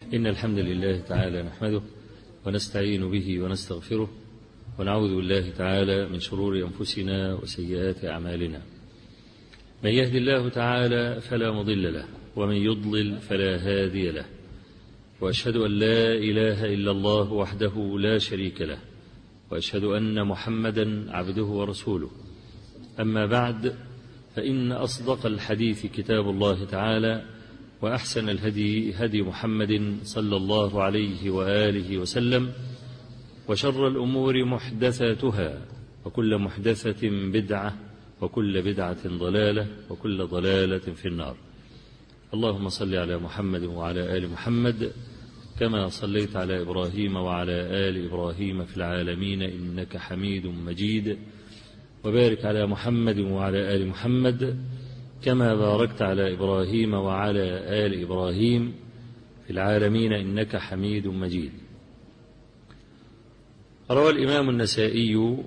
إن الحمد لله تعالى نحمده ونستعين به ونستغفره ونعوذ بالله تعالى من شرور أنفسنا وسيئات أعمالنا من يهد الله تعالى فلا مضل له ومن يضلل فلا هادي له وأشهد أن لا إله إلا الله وحده لا شريك له وأشهد أن محمدا عبده ورسوله أما بعد فإن أصدق الحديث كتاب الله تعالى وأحسن الهدي هدي محمد صلى الله عليه وآله وسلم وشر الأمور محدثاتها وكل محدثة بدعة وكل بدعة ضلالة وكل ضلالة في النار اللهم صل على محمد وعلى آل محمد كما صليت على إبراهيم وعلى آل إبراهيم في العالمين إنك حميد مجيد وبارك على محمد وعلى آل محمد كما باركت على إبراهيم وعلى آل إبراهيم في العالمين إنك حميد مجيد روى الإمام النسائي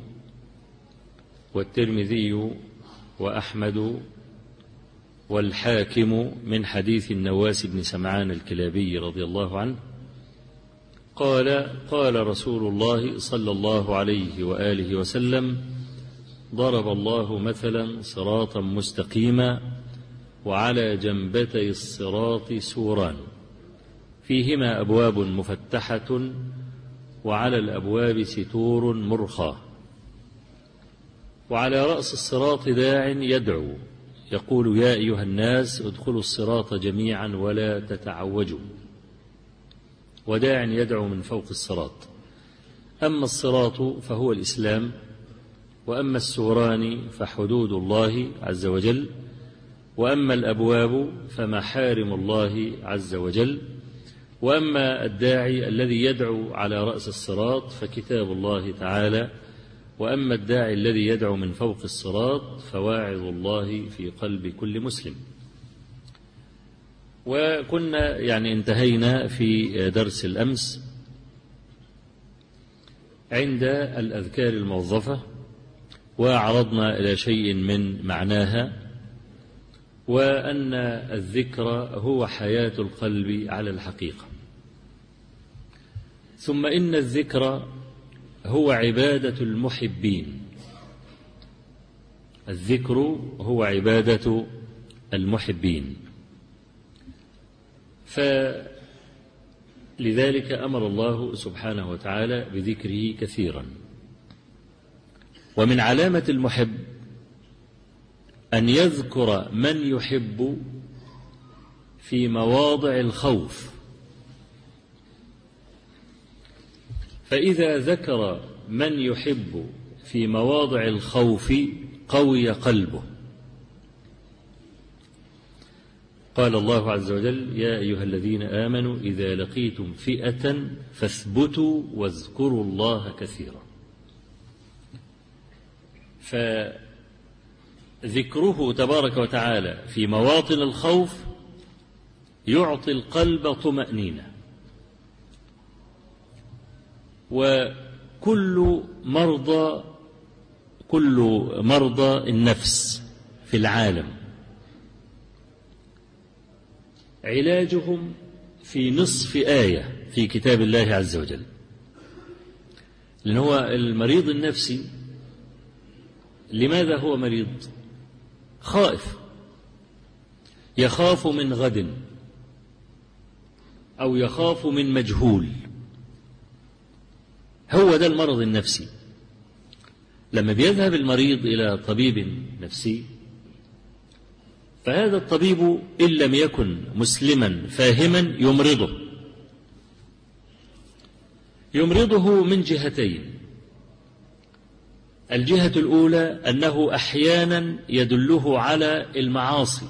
والترمذي وأحمد والحاكم من حديث النواس بن سمعان الكلابي رضي الله عنه قال قال رسول الله صلى الله عليه وآله وسلم ضرب الله مثلا صراطا مستقيما وعلى جنبتي الصراط سوران فيهما أبواب مفتحة وعلى الأبواب ستور مرخى وعلى رأس الصراط داع يدعو يقول يا أيها الناس ادخلوا الصراط جميعا ولا تتعوجوا وداع يدعو من فوق الصراط أما الصراط فهو الإسلام وأما السوران فحدود الله عز وجل وأما الأبواب فمحارم الله عز وجل وأما الداعي الذي يدعو على رأس الصراط فكتاب الله تعالى وأما الداعي الذي يدعو من فوق الصراط فواعظ الله في قلب كل مسلم وكنا يعني انتهينا في درس الأمس عند الأذكار الموظفة وعرضنا إلى شيء من معناها وأن الذكر هو حياة القلب على الحقيقة ثم إن الذكر هو عبادة المحبين الذكر هو عبادة المحبين فلذلك أمر الله سبحانه وتعالى بذكره كثيرا ومن علامة المحب أن يذكر من يحب في مواضع الخوف فإذا ذكر من يحب في مواضع الخوف قوي قلبه قال الله عز وجل يا أيها الذين آمنوا إذا لقيتم فئة فاثبتوا واذكروا الله كثيرا فذكره تبارك وتعالى في مواطن الخوف يعطي القلب طمأنينة وكل مرضى كل مرضى النفس في العالم علاجهم في نصف آية في كتاب الله عز وجل لأن هو المريض النفسي لماذا هو مريض خائف يخاف من غد أو يخاف من مجهول هو ده المرض النفسي لما بيذهب المريض إلى طبيب نفسي فهذا الطبيب إن لم يكن مسلما فاهما يمرضه يمرضه من جهتين الجهة الأولى أنه أحيانا يدله على المعاصي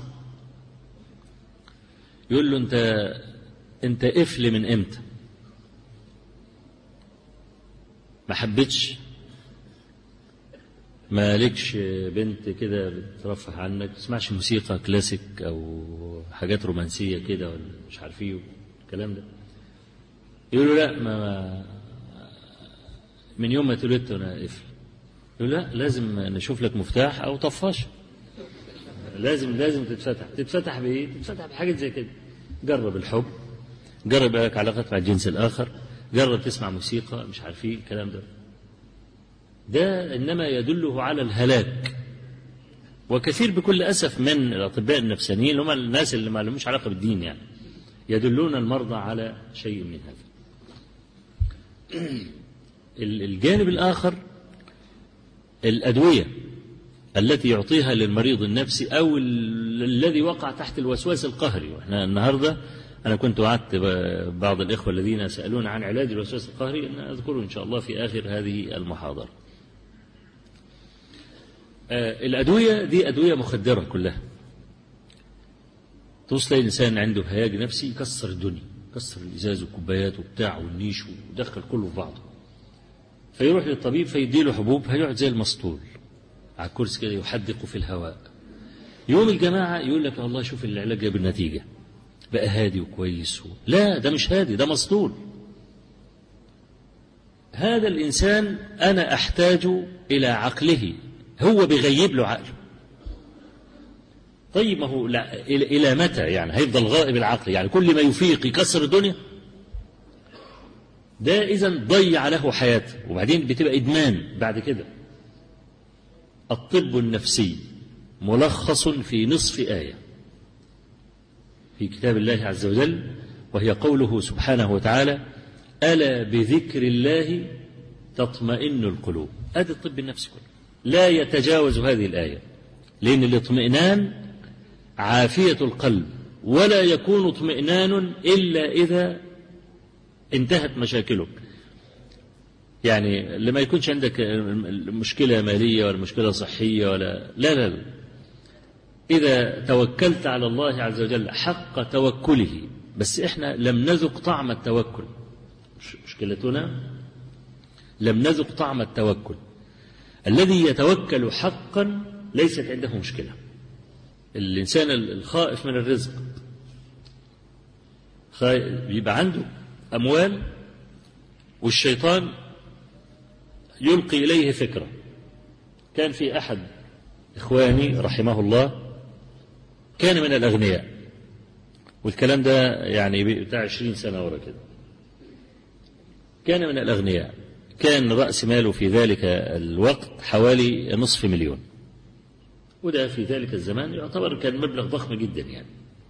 يقول له أنت أنت قفل من إمتى ما حبيتش ما لكش بنت كده بترفه عنك تسمعش موسيقى كلاسيك او حاجات رومانسيه كده ولا مش عارف ايه الكلام ده يقولوا لا ما, ما من يوم ما اتولدت وانا قفل يقول لا لازم نشوف لك مفتاح او طفاشه لازم لازم تتفتح تتفتح بايه تتفتح بحاجه زي كده جرب الحب جرب لك علاقات مع الجنس الآخر جرب تسمع موسيقى مش عارف ايه الكلام ده ده إنما يدله على الهلاك وكثير بكل أسف من الأطباء النفسانيين هم الناس اللي ما لهمش علاقة بالدين يعني يدلون المرضى على شيء من هذا الجانب الآخر الأدوية التي يعطيها للمريض النفسي أو الذي وقع تحت الوسواس القهري وإحنا النهاردة أنا كنت وعدت بعض الإخوة الذين سألون عن علاج الوسواس القهري أن أذكره إن شاء الله في آخر هذه المحاضرة الأدوية دي أدوية مخدرة كلها توصل الإنسان عنده هياج نفسي يكسر الدنيا يكسر الإزاز والكوبايات وبتاع والنيش ويدخل كله في بعضه فيروح للطبيب فيديله حبوب هيقعد زي المسطول على الكرسي كده يحدق في الهواء يوم الجماعة يقول لك والله شوف العلاج جاب النتيجة بقى هادي وكويس و... لا ده مش هادي ده مسطول هذا الإنسان أنا أحتاج إلى عقله هو بيغيب له عقله طيب ما هو لا إلى متى يعني هيفضل غائب العقل يعني كل ما يفيق يكسر الدنيا ده إذا ضيع له حياته وبعدين بتبقى إدمان بعد كده الطب النفسي ملخص في نصف آية في كتاب الله عز وجل وهي قوله سبحانه وتعالى ألا بذكر الله تطمئن القلوب هذا الطب النفسي كله لا يتجاوز هذه الآية لأن الاطمئنان عافية القلب ولا يكون اطمئنان إلا إذا انتهت مشاكلك يعني لما يكونش عندك مشكلة مالية ولا مشكلة صحية ولا لا لا, لا. إذا توكلت على الله عز وجل حق توكله بس إحنا لم نذق طعم التوكل مشكلتنا لم نذق طعم التوكل الذي يتوكل حقا ليست عنده مشكلة الإنسان الخائف من الرزق يبقى عنده أموال والشيطان يلقي إليه فكرة كان في أحد إخواني رحمه الله كان من الأغنياء والكلام ده يعني بتاع عشرين سنة ورا كده كان من الأغنياء كان رأس ماله في ذلك الوقت حوالي نصف مليون وده في ذلك الزمان يعتبر كان مبلغ ضخم جدا يعني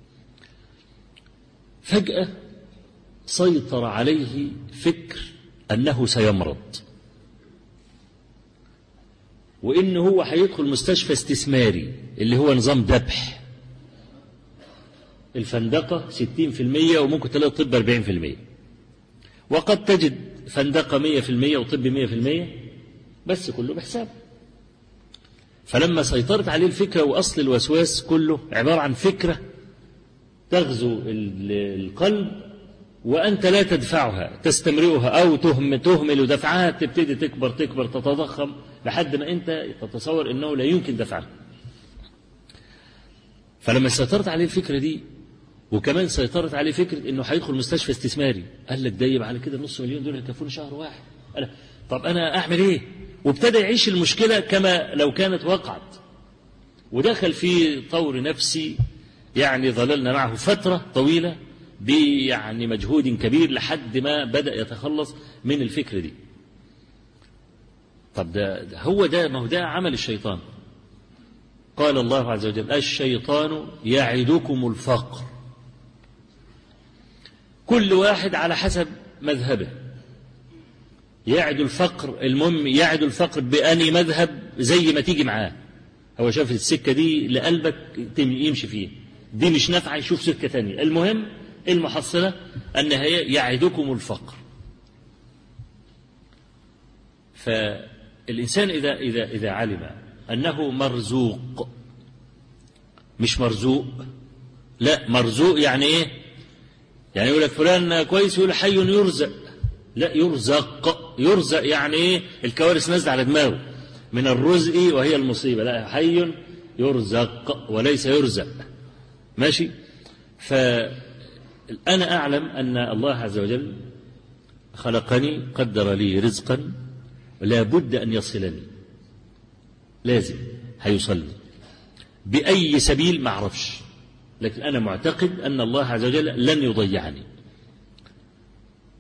فجأة سيطر عليه فكر أنه سيمرض وإن هو هيدخل مستشفى استثماري اللي هو نظام ذبح الفندقة 60% وممكن تلاقي الطب 40% وقد تجد فندقة 100% وطب 100% بس كله بحساب فلما سيطرت عليه الفكرة وأصل الوسواس كله عبارة عن فكرة تغزو القلب وأنت لا تدفعها تستمرئها أو تهم تهمل دفعها تبتدي تكبر تكبر تتضخم لحد ما أنت تتصور أنه لا يمكن دفعها فلما سيطرت عليه الفكرة دي وكمان سيطرت عليه فكرة أنه هيدخل مستشفى استثماري قال لك دايب على كده نص مليون دول يكفوني شهر واحد قال طب أنا أعمل إيه وابتدى يعيش المشكلة كما لو كانت وقعت ودخل في طور نفسي يعني ظللنا معه فترة طويلة بيعني مجهود كبير لحد ما بدأ يتخلص من الفكرة دي طب ده, ده هو ده ما هو ده عمل الشيطان قال الله عز وجل الشيطان يعدكم الفقر كل واحد على حسب مذهبه يعد الفقر المهم يعد الفقر بأني مذهب زي ما تيجي معاه هو شاف السكة دي لقلبك يمشي فيه دي مش نافعة يشوف سكة تانية المهم المحصلة أن هي يعدكم الفقر فالإنسان إذا, إذا, إذا علم أنه مرزوق مش مرزوق لا مرزوق يعني إيه يعني يقول لك فلان كويس يقول حي يرزق لا يرزق يرزق يعني إيه الكوارث نازلة على دماغه من الرزق وهي المصيبة لا حي يرزق وليس يرزق ماشي فأنا أعلم أن الله عز وجل خلقني قدر لي رزقا لا بد أن يصلني لازم هيوصلني بأي سبيل ما أعرفش لكن أنا معتقد أن الله عز وجل لن يضيعني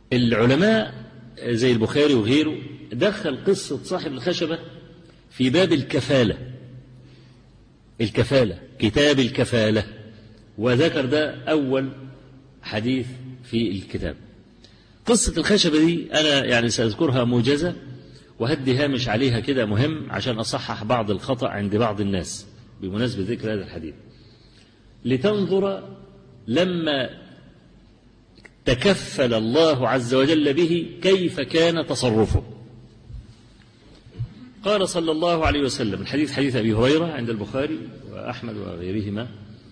العلماء زي البخاري وغيره دخل قصة صاحب الخشبة في باب الكفالة الكفالة كتاب الكفالة وذكر ده أول حديث في الكتاب قصة الخشبة دي أنا يعني سأذكرها موجزة وهدي هامش عليها كده مهم عشان أصحح بعض الخطأ عند بعض الناس بمناسبة ذكر هذا الحديث لتنظر لما تكفل الله عز وجل به كيف كان تصرفه قال صلى الله عليه وسلم الحديث حديث أبي هريرة عند البخاري وأحمد وغيرهما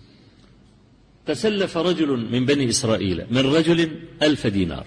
تسلف رجل من بني إسرائيل من رجل ألف دينار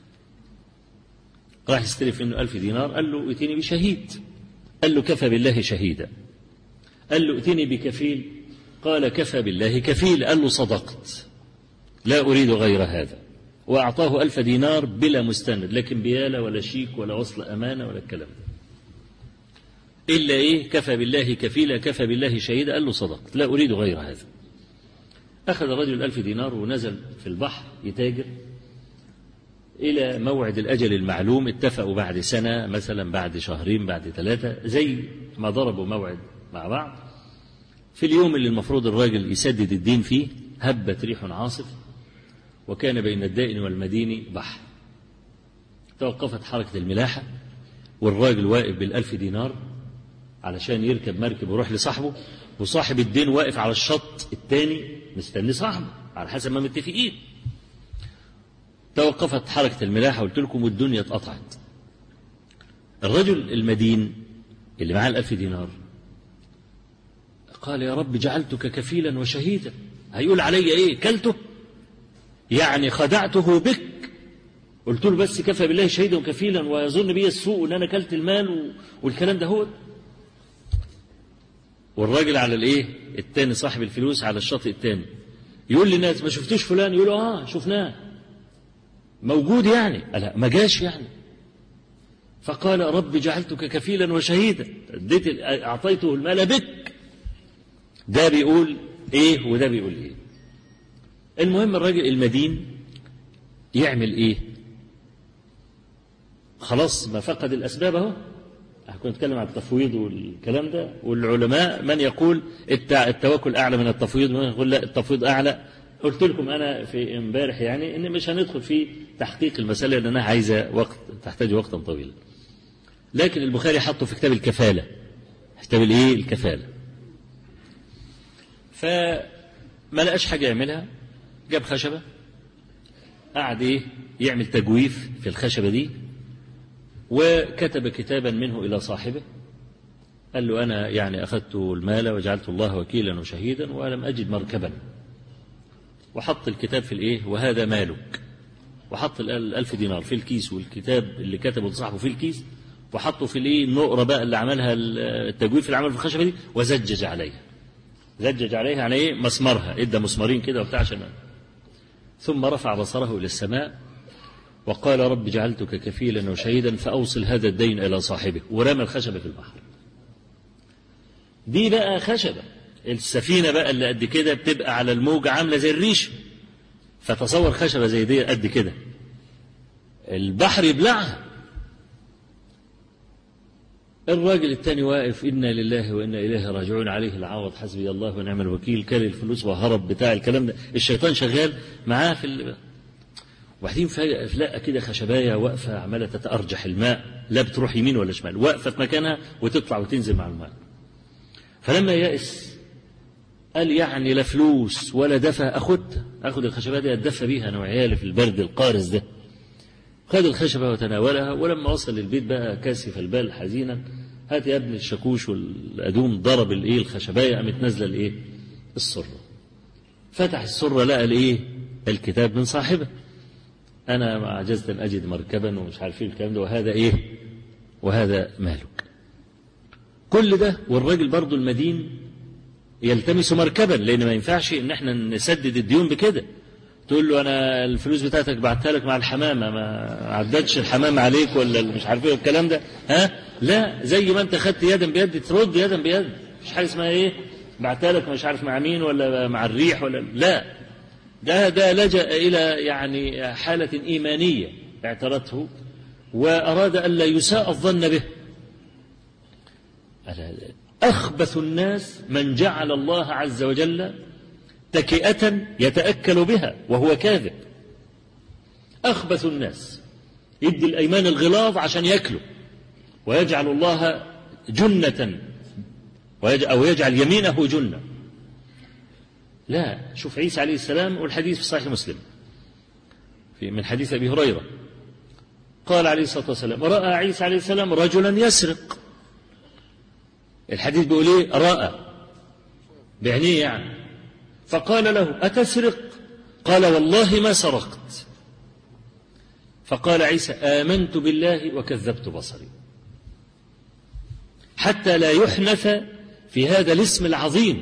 راح يستلف منه ألف دينار قال له ائتني بشهيد قال له كفى بالله شهيدا قال له ائتني بكفيل قال كفى بالله كفيل قال له صدقت لا أريد غير هذا وأعطاه ألف دينار بلا مستند لكن بيالة ولا شيك ولا وصل أمانة ولا الكلام إلا إيه كفى بالله كفيلا كفى بالله شهيدا قال له صدقت لا أريد غير هذا أخذ الرجل ألف دينار ونزل في البحر يتاجر إلى موعد الأجل المعلوم اتفقوا بعد سنة مثلا بعد شهرين بعد ثلاثة زي ما ضربوا موعد مع بعض في اليوم اللي المفروض الراجل يسدد الدين فيه هبت ريح عاصف وكان بين الدائن والمدين بحر توقفت حركة الملاحة والراجل واقف بالألف دينار علشان يركب مركب ويروح لصاحبه وصاحب الدين واقف على الشط الثاني مستني صاحبه على حسب ما متفقين توقفت حركة الملاحة قلت لكم والدنيا اتقطعت الرجل المدين اللي معاه الألف دينار قال يا رب جعلتك كفيلا وشهيدا هيقول علي ايه كلته يعني خدعته بك قلت له بس كفى بالله شهيدا وكفيلا ويظن بي السوء ان انا كلت المال والكلام ده هو والراجل على الايه التاني صاحب الفلوس على الشاطئ التاني يقول للناس ما شفتوش فلان يقولوا اه شفناه موجود يعني لا ما جاش يعني فقال رب جعلتك كفيلا وشهيدا اديت اعطيته المال بك ده بيقول ايه وده بيقول ايه المهم الراجل المدين يعمل ايه خلاص ما فقد الاسباب اهو كنت اتكلم عن التفويض والكلام ده والعلماء من يقول التوكل اعلى من التفويض من يقول لا التفويض اعلى قلت لكم انا في امبارح يعني ان مش هندخل في تحقيق المساله لانها عايزه وقت تحتاج وقتا طويلا لكن البخاري حطه في كتاب الكفاله كتاب الايه الكفاله فما لقاش حاجه يعملها جاب خشبه قعد ايه يعمل تجويف في الخشبه دي وكتب كتابا منه إلى صاحبه قال له أنا يعني أخذت المال وجعلت الله وكيلا وشهيدا ولم أجد مركبا وحط الكتاب في الإيه وهذا مالك وحط الألف دينار في الكيس والكتاب اللي كتبه لصاحبه في الكيس وحطه في الإيه النقرة بقى اللي عملها التجويف اللي عمله في الخشبة دي وزجج عليها زجج عليها يعني إيه مسمرها إدى مسمارين كده وبتاع عشان ثم رفع بصره إلى السماء وقال رب جعلتك كفيلا وشهيدا فأوصل هذا الدين إلى صاحبه ورمى الخشبة في البحر دي بقى خشبة السفينة بقى اللي قد كده بتبقى على الموج عاملة زي الريش فتصور خشبة زي دي قد كده البحر يبلعها الراجل التاني واقف إنا لله وإنا إليه راجعون عليه العوض حسبي الله ونعم الوكيل كل الفلوس وهرب بتاع الكلام ده الشيطان شغال معاه في ال... وبعدين فجأة تلاقى كده خشباية واقفة عمالة تتأرجح الماء لا بتروح يمين ولا شمال واقفة في مكانها وتطلع وتنزل مع الماء فلما يأس قال يعني لا فلوس ولا دفع أخد أخد الخشباية دي أتدفى بيها أنا وعيالي في البرد القارس ده خد الخشبة وتناولها ولما وصل للبيت بقى كاسف البال حزينا هات يا ابن الشاكوش والأدوم ضرب الإيه الخشباية قامت نازلة الإيه السرة فتح السرة لقى الإيه الكتاب من صاحبه أنا ما عجزت أن أجد مركبا ومش عارف ايه الكلام ده وهذا إيه وهذا مالك كل ده والراجل برضو المدين يلتمس مركبا لأن ما ينفعش إن احنا نسدد الديون بكده تقول له أنا الفلوس بتاعتك بعتها لك مع الحمامة ما عدتش الحمام عليك ولا مش عارف ايه الكلام ده ها لا زي ما أنت خدت يدا بيد ترد يدا بيد مش حاجة اسمها إيه بعتها لك مش عارف مع مين ولا مع الريح ولا لا ده ده لجأ إلى يعني حالة إيمانية اعترته وأراد ألا يساء الظن به أخبث الناس من جعل الله عز وجل تكئة يتأكل بها وهو كاذب أخبث الناس يدي الأيمان الغلاظ عشان يأكلوا ويجعل الله جنة أو يجعل يمينه جنة لا شوف عيسى عليه السلام والحديث في صحيح مسلم في من حديث أبي هريرة قال عليه الصلاة والسلام رأى عيسى عليه السلام رجلا يسرق الحديث بيقول ايه رأى بعينيه يعني فقال له أتسرق قال والله ما سرقت فقال عيسى آمنت بالله وكذبت بصري حتى لا يحنث في هذا الاسم العظيم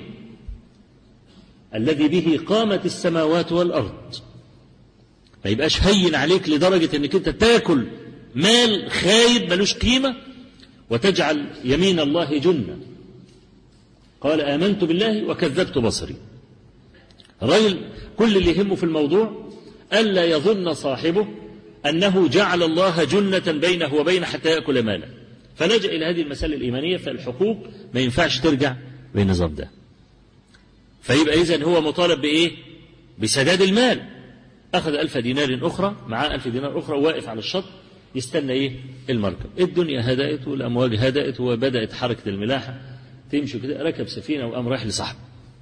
الذي به قامت السماوات والأرض ما يبقاش هين عليك لدرجة انك انت تاكل مال خايب ملوش قيمة وتجعل يمين الله جنة قال آمنت بالله وكذبت بصري الرجل كل اللي يهمه في الموضوع ألا يظن صاحبه أنه جعل الله جنة بينه وبين حتى يأكل ماله فلجأ إلى هذه المسألة الإيمانية فالحقوق ما ينفعش ترجع بالنظام ده فيبقى إذن هو مطالب بإيه بسداد المال أخذ ألف دينار أخرى معاه ألف دينار أخرى واقف على الشط يستنى إيه المركب الدنيا هدأت والأمواج هدأت وبدأت حركة الملاحة تمشي كده ركب سفينة وقام رايح لصاحبه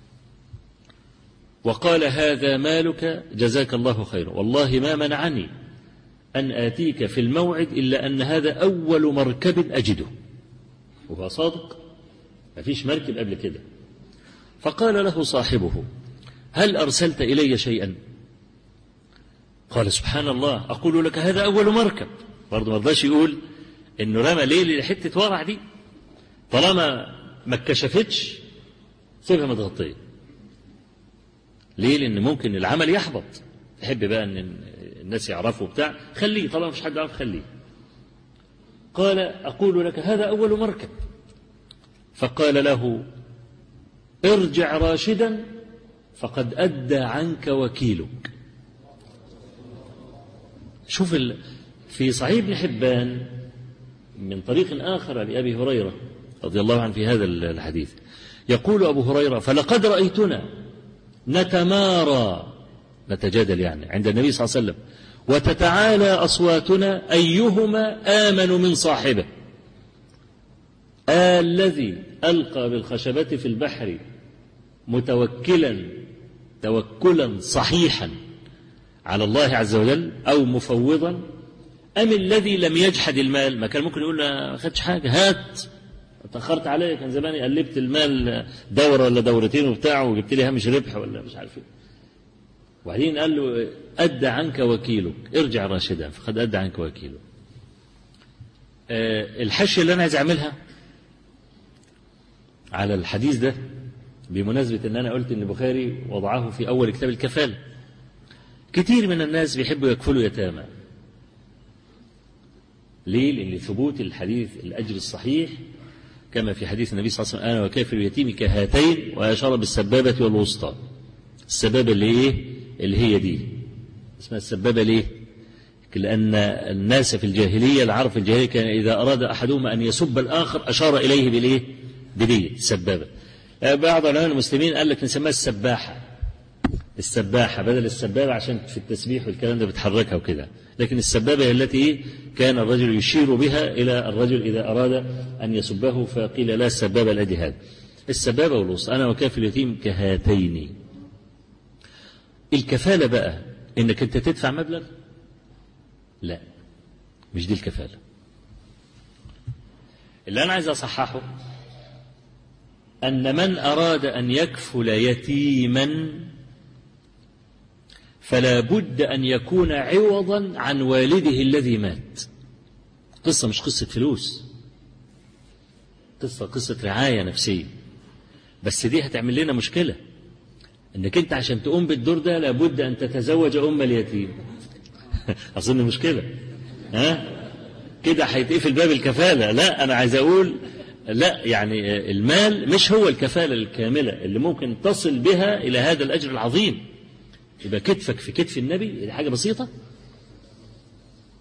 وقال هذا مالك جزاك الله خيرا والله ما منعني أن آتيك في الموعد إلا أن هذا أول مركب أجده وهو صادق ما فيش مركب قبل كده فقال له صاحبه هل أرسلت إلي شيئا قال سبحان الله أقول لك هذا أول مركب برضه ما رضاش يقول إنه رمى ليه لحتة ورع دي طالما ما اتكشفتش سيبها متغطية ليه لأن ممكن العمل يحبط تحب بقى أن الناس يعرفوا بتاع خليه طالما مش حد يعرف خليه قال أقول لك هذا أول مركب فقال له ارجع راشدا فقد أدى عنك وكيلك شوف ال... في صحيح ابن حبان من طريق آخر لأبي هريرة رضي الله عنه في هذا الحديث يقول أبو هريرة فلقد رأيتنا نتمارى نتجادل يعني عند النبي صلى الله عليه وسلم وتتعالى أصواتنا أيهما آمن من صاحبه آه الذي ألقى بالخشبة في البحر متوكلا توكلا صحيحا على الله عز وجل أو مفوضا أم الذي لم يجحد المال ما كان ممكن يقول ما خدش حاجة هات اتأخرت عليا كان زماني قلبت المال دورة ولا دورتين وبتاع وجبت لي هامش ربح ولا مش عارف ايه وبعدين قال له أدى عنك وكيلك ارجع راشدا فقد أدى عنك وكيلك أه الحشية اللي أنا عايز أعملها على الحديث ده بمناسبة أن أنا قلت أن البخاري وضعه في أول كتاب الكفالة كتير من الناس بيحبوا يكفلوا يتامى ليه؟ لأن ثبوت الحديث الأجر الصحيح كما في حديث النبي صلى الله عليه وسلم أنا وكافر اليتيم كهاتين وأشار بالسبابة والوسطى السبابة اللي إيه؟ اللي هي دي اسمها السبابة ليه؟ لأن الناس في الجاهلية العرب في الجاهلية كان إذا أراد أحدهما أن يسب الآخر أشار إليه بالإيه؟ بدي السبابة بعض علماء المسلمين قال لك نسميها السباحة السباحة بدل السبابة عشان في التسبيح والكلام ده بتحركها وكده لكن السبابة هي التي كان الرجل يشير بها إلى الرجل إذا أراد أن يسبه فقيل لا السبابة الأدي هذا السبابة والوسط أنا وكافي اليتيم كهاتين الكفالة بقى إنك أنت تدفع مبلغ لا مش دي الكفالة اللي أنا عايز أصححه أن من أراد أن يكفل يتيما فلا بد أن يكون عوضا عن والده الذي مات قصة مش قصة فلوس قصة قصة رعاية نفسية بس دي هتعمل لنا مشكلة انك انت عشان تقوم بالدور ده لابد ان تتزوج ام اليتيم اظن مشكلة ها كده هيتقفل باب الكفالة لا انا عايز اقول لا يعني المال مش هو الكفالة الكاملة اللي ممكن تصل بها الى هذا الاجر العظيم يبقى كتفك في كتف النبي دي حاجة بسيطة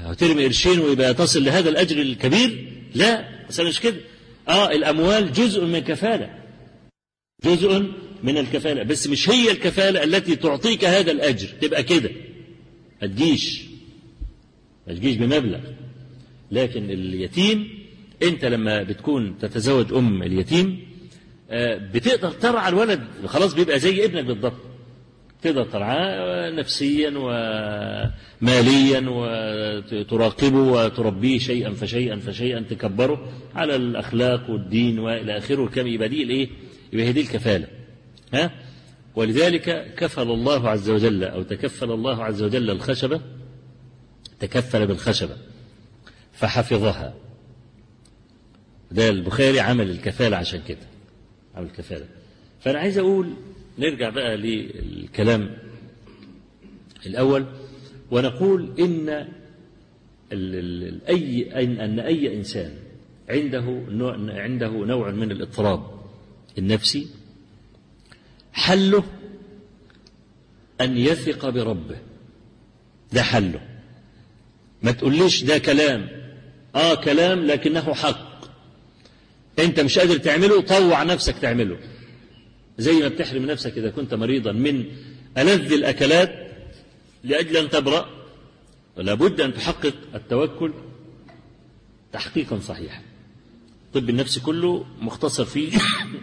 هترمي قرشين ويبقى تصل لهذا الأجر الكبير لا بس مش كده اه الأموال جزء من الكفالة جزء من الكفالة بس مش هي الكفالة التي تعطيك هذا الأجر تبقى كده ما تجيش ما تجيش بمبلغ لكن اليتيم انت لما بتكون تتزوج ام اليتيم بتقدر ترعى الولد خلاص بيبقى زي ابنك بالضبط تقدر ترعاه نفسيا وماليا وتراقبه وتربيه شيئا فشيئا فشيئا تكبره على الاخلاق والدين والى اخره كم يبقى دي الايه؟ يبقى هي دي الكفاله ها؟ ولذلك كفل الله عز وجل او تكفل الله عز وجل الخشبه تكفل بالخشبه فحفظها ده البخاري عمل الكفاله عشان كده عمل الكفاله فانا عايز اقول نرجع بقى للكلام الأول ونقول إن ال ال أي أن, أن أي إنسان عنده نوع عنده نوع من الاضطراب النفسي حله أن يثق بربه ده حله ما تقوليش ده كلام آه كلام لكنه حق أنت مش قادر تعمله طوع نفسك تعمله زي ما بتحرم نفسك إذا كنت مريضا من ألذ الأكلات لأجل أن تبرأ ولا بد أن تحقق التوكل تحقيقا صحيحا طب النفس كله مختصر فيه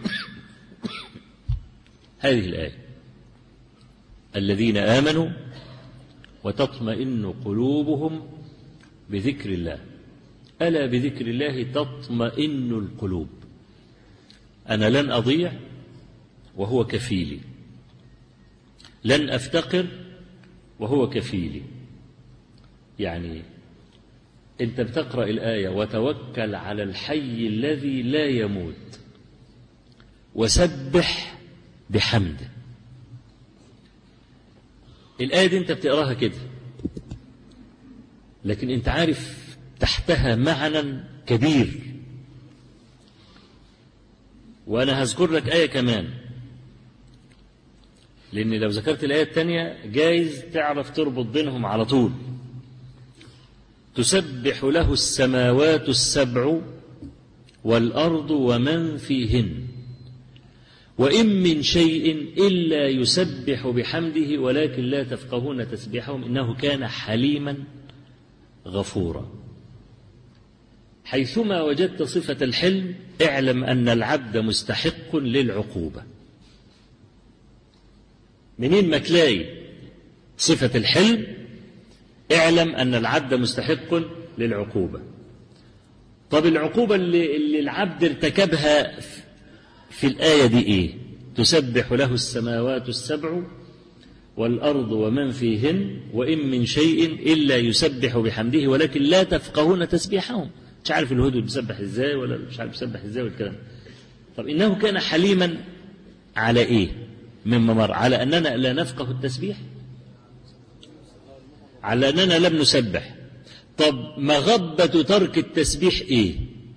هذه الآية الذين آمنوا وتطمئن قلوبهم بذكر الله ألا بذكر الله تطمئن القلوب أنا لن أضيع وهو كفيلي لن افتقر وهو كفيلي يعني انت بتقرا الايه وتوكل على الحي الذي لا يموت وسبح بحمده الايه دي انت بتقراها كده لكن انت عارف تحتها معنى كبير وانا هذكر لك ايه كمان لأن لو ذكرت الآية الثانية جايز تعرف تربط بينهم على طول تسبح له السماوات السبع والأرض ومن فيهن وإن من شيء إلا يسبح بحمده ولكن لا تفقهون تسبيحهم إنه كان حليما غفورا حيثما وجدت صفة الحلم اعلم أن العبد مستحق للعقوبة منين ما تلاقي صفة الحلم اعلم أن العبد مستحق للعقوبة طب العقوبة اللي, اللي العبد ارتكبها في الآية دي إيه تسبح له السماوات السبع والأرض ومن فيهن وإن من شيء إلا يسبح بحمده ولكن لا تفقهون تسبيحهم مش عارف الهدود بيسبح ازاي ولا مش عارف بيسبح ازاي والكلام طب إنه كان حليما على إيه مما مر على أننا لا نفقه التسبيح على أننا لم نسبح طب مغبة ترك التسبيح إيه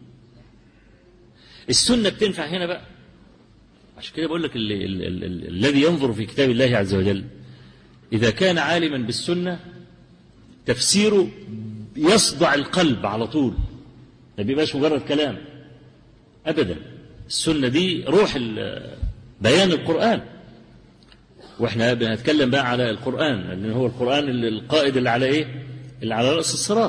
السنة بتنفع هنا بقى عشان كده بقول لك الذي ينظر في كتاب الله عز وجل إذا كان عالما بالسنة تفسيره يصدع القلب على طول ما بيبقاش مجرد كلام أبدا السنة دي روح بيان القرآن واحنا بنتكلم بقى على القرآن لأن هو القرآن القائد اللي على إيه؟ اللي على رأس الصراط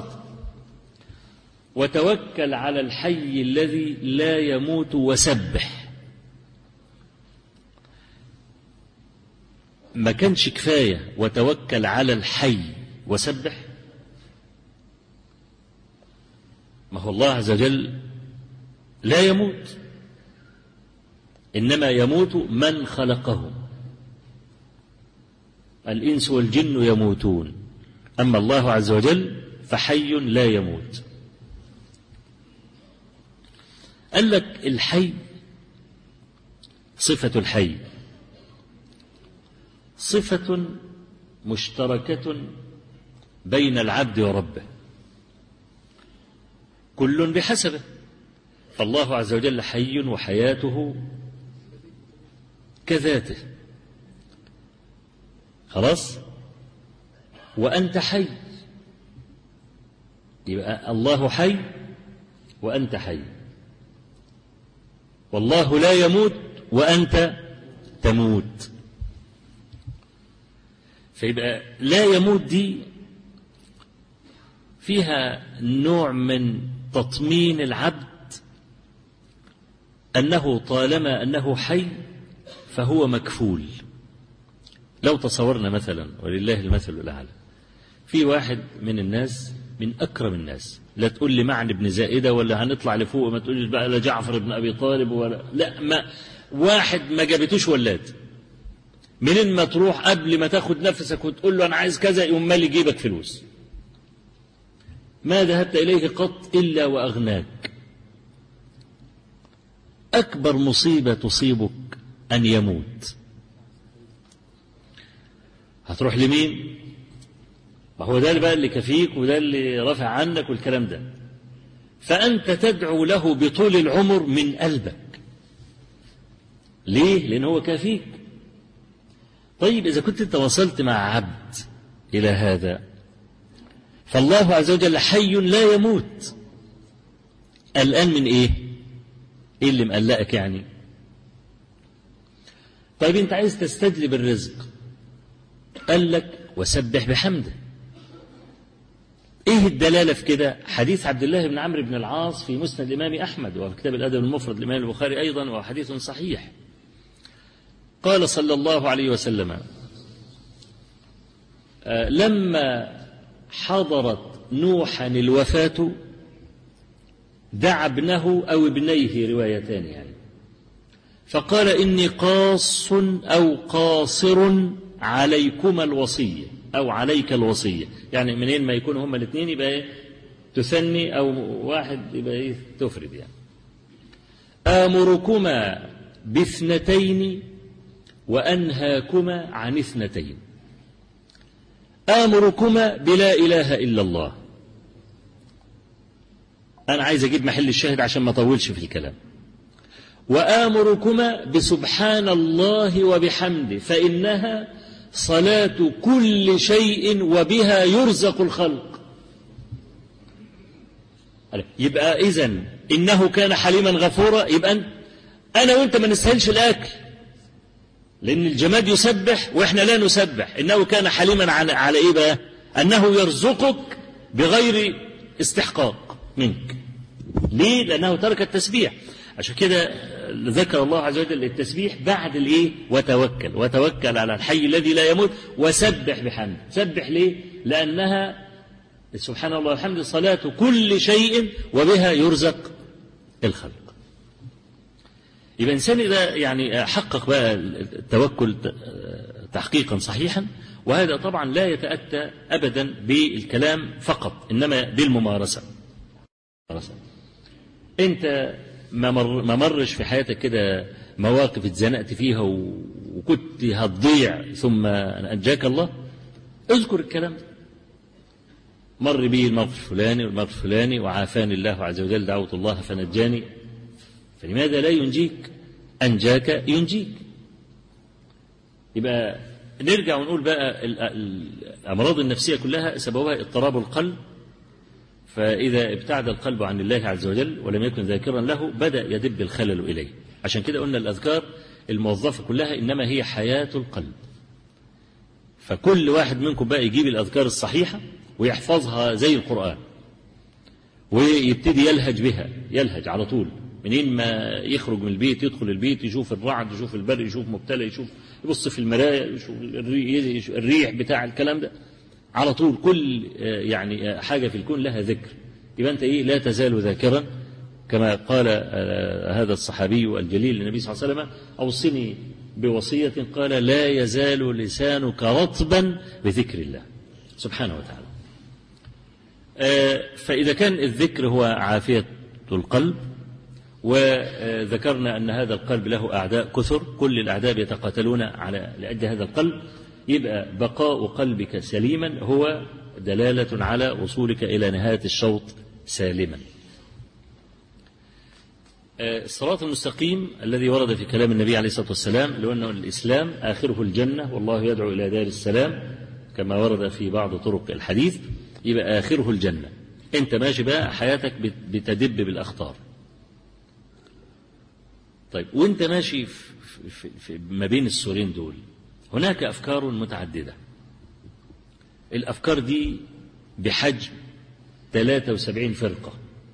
وتوكل على الحي الذي لا يموت وسبح ما كانش كفاية وتوكل على الحي وسبح ما هو الله عز وجل لا يموت إنما يموت من خلقهم الإنس والجن يموتون أما الله عز وجل فحي لا يموت قال لك الحي صفة الحي صفة مشتركة بين العبد وربه كل بحسبه فالله عز وجل حي وحياته كذاته خلاص وأنت حي يبقى الله حي وأنت حي والله لا يموت وأنت تموت فيبقى لا يموت دي فيها نوع من تطمين العبد أنه طالما أنه حي فهو مكفول لو تصورنا مثلا ولله المثل الأعلى في واحد من الناس من أكرم الناس لا تقول لي معنى ابن زائدة ولا هنطلع لفوق ما تقولش بقى لا جعفر بن أبي طالب ولا لا ما واحد ما جابتوش ولاد منين ما تروح قبل ما تاخد نفسك وتقول له أنا عايز كذا يقوم مالي جيبك فلوس ما ذهبت إليه قط إلا وأغناك أكبر مصيبة تصيبك أن يموت هتروح لمين ما هو ده اللي بقى اللي كفيك وده اللي رافع عنك والكلام ده فأنت تدعو له بطول العمر من قلبك ليه؟ لأن هو كافيك طيب إذا كنت أنت وصلت مع عبد إلى هذا فالله عز وجل حي لا يموت الآن من إيه؟ إيه اللي مقلقك يعني؟ طيب أنت عايز تستجلب الرزق قال لك وسبح بحمده ايه الدلاله في كده حديث عبد الله بن عمرو بن العاص في مسند الامام احمد وفي كتاب الادب المفرد للامام البخاري ايضا وهو حديث صحيح قال صلى الله عليه وسلم آه لما حضرت نوحا الوفاه دعا ابنه او ابنيه روايتان يعني فقال اني قاص او قاصر عليكما الوصيه أو عليك الوصية يعني منين ما يكونوا هما الاثنين يبقى إيه تثني أو واحد يبقى إيه تفرد يعني آمركما باثنتين وأنهاكما عن اثنتين آمركما بلا إله إلا الله أنا عايز أجيب محل الشاهد عشان ما أطولش في الكلام وآمركما بسبحان الله وبحمده فإنها صلاة كل شيء وبها يرزق الخلق يبقى إذا إنه كان حليما غفورا يبقى أنا وأنت ما نسهلش الأكل لأن الجماد يسبح وإحنا لا نسبح إنه كان حليما على, على إيه بقى أنه يرزقك بغير استحقاق منك ليه لأنه ترك التسبيح عشان كده ذكر الله عز وجل التسبيح بعد الايه وتوكل وتوكل على الحي الذي لا يموت وسبح بحمده سبح ليه لانها سبحان الله والحمد صلاة كل شيء وبها يرزق الخلق يبقى الإنسان إذا يعني حقق بقى التوكل تحقيقا صحيحا وهذا طبعا لا يتأتى أبدا بالكلام فقط إنما بالممارسة أنت ما, مر ما مرش في حياتك كده مواقف اتزنقت فيها وكنت هتضيع ثم أنجاك الله اذكر الكلام ده مر بي الموقف الفلاني والموقف الفلاني وعافاني الله عز وجل دعوت الله فنجاني فلماذا لا ينجيك أنجاك ينجيك يبقى نرجع ونقول بقى الأمراض النفسية كلها سببها اضطراب القلب فإذا ابتعد القلب عن الله عز وجل ولم يكن ذاكرا له بدأ يدب الخلل إليه عشان كده قلنا الأذكار الموظفة كلها إنما هي حياة القلب فكل واحد منكم بقى يجيب الأذكار الصحيحة ويحفظها زي القرآن ويبتدي يلهج بها يلهج على طول منين ما يخرج من البيت يدخل البيت يشوف الرعد يشوف البرق يشوف مبتلى يشوف يبص في المرايا يشوف الريح بتاع الكلام ده على طول كل يعني حاجة في الكون لها ذكر يبقى أنت إيه لا تزال ذاكرا كما قال هذا الصحابي الجليل للنبي صلى الله عليه وسلم أوصني بوصية قال لا يزال لسانك رطبا بذكر الله سبحانه وتعالى فإذا كان الذكر هو عافية القلب وذكرنا أن هذا القلب له أعداء كثر كل الأعداء يتقاتلون على لأجل هذا القلب يبقى بقاء قلبك سليما هو دلالة على وصولك إلى نهاية الشوط سالما الصراط المستقيم الذي ورد في كلام النبي عليه الصلاة والسلام لو أنه الإسلام آخره الجنة والله يدعو إلى دار السلام كما ورد في بعض طرق الحديث يبقى آخره الجنة انت ماشي بقى حياتك بتدب بالاخطار طيب وانت ماشي في, في, في ما بين السورين دول هناك افكار متعدده الافكار دي بحجم 73 فرقه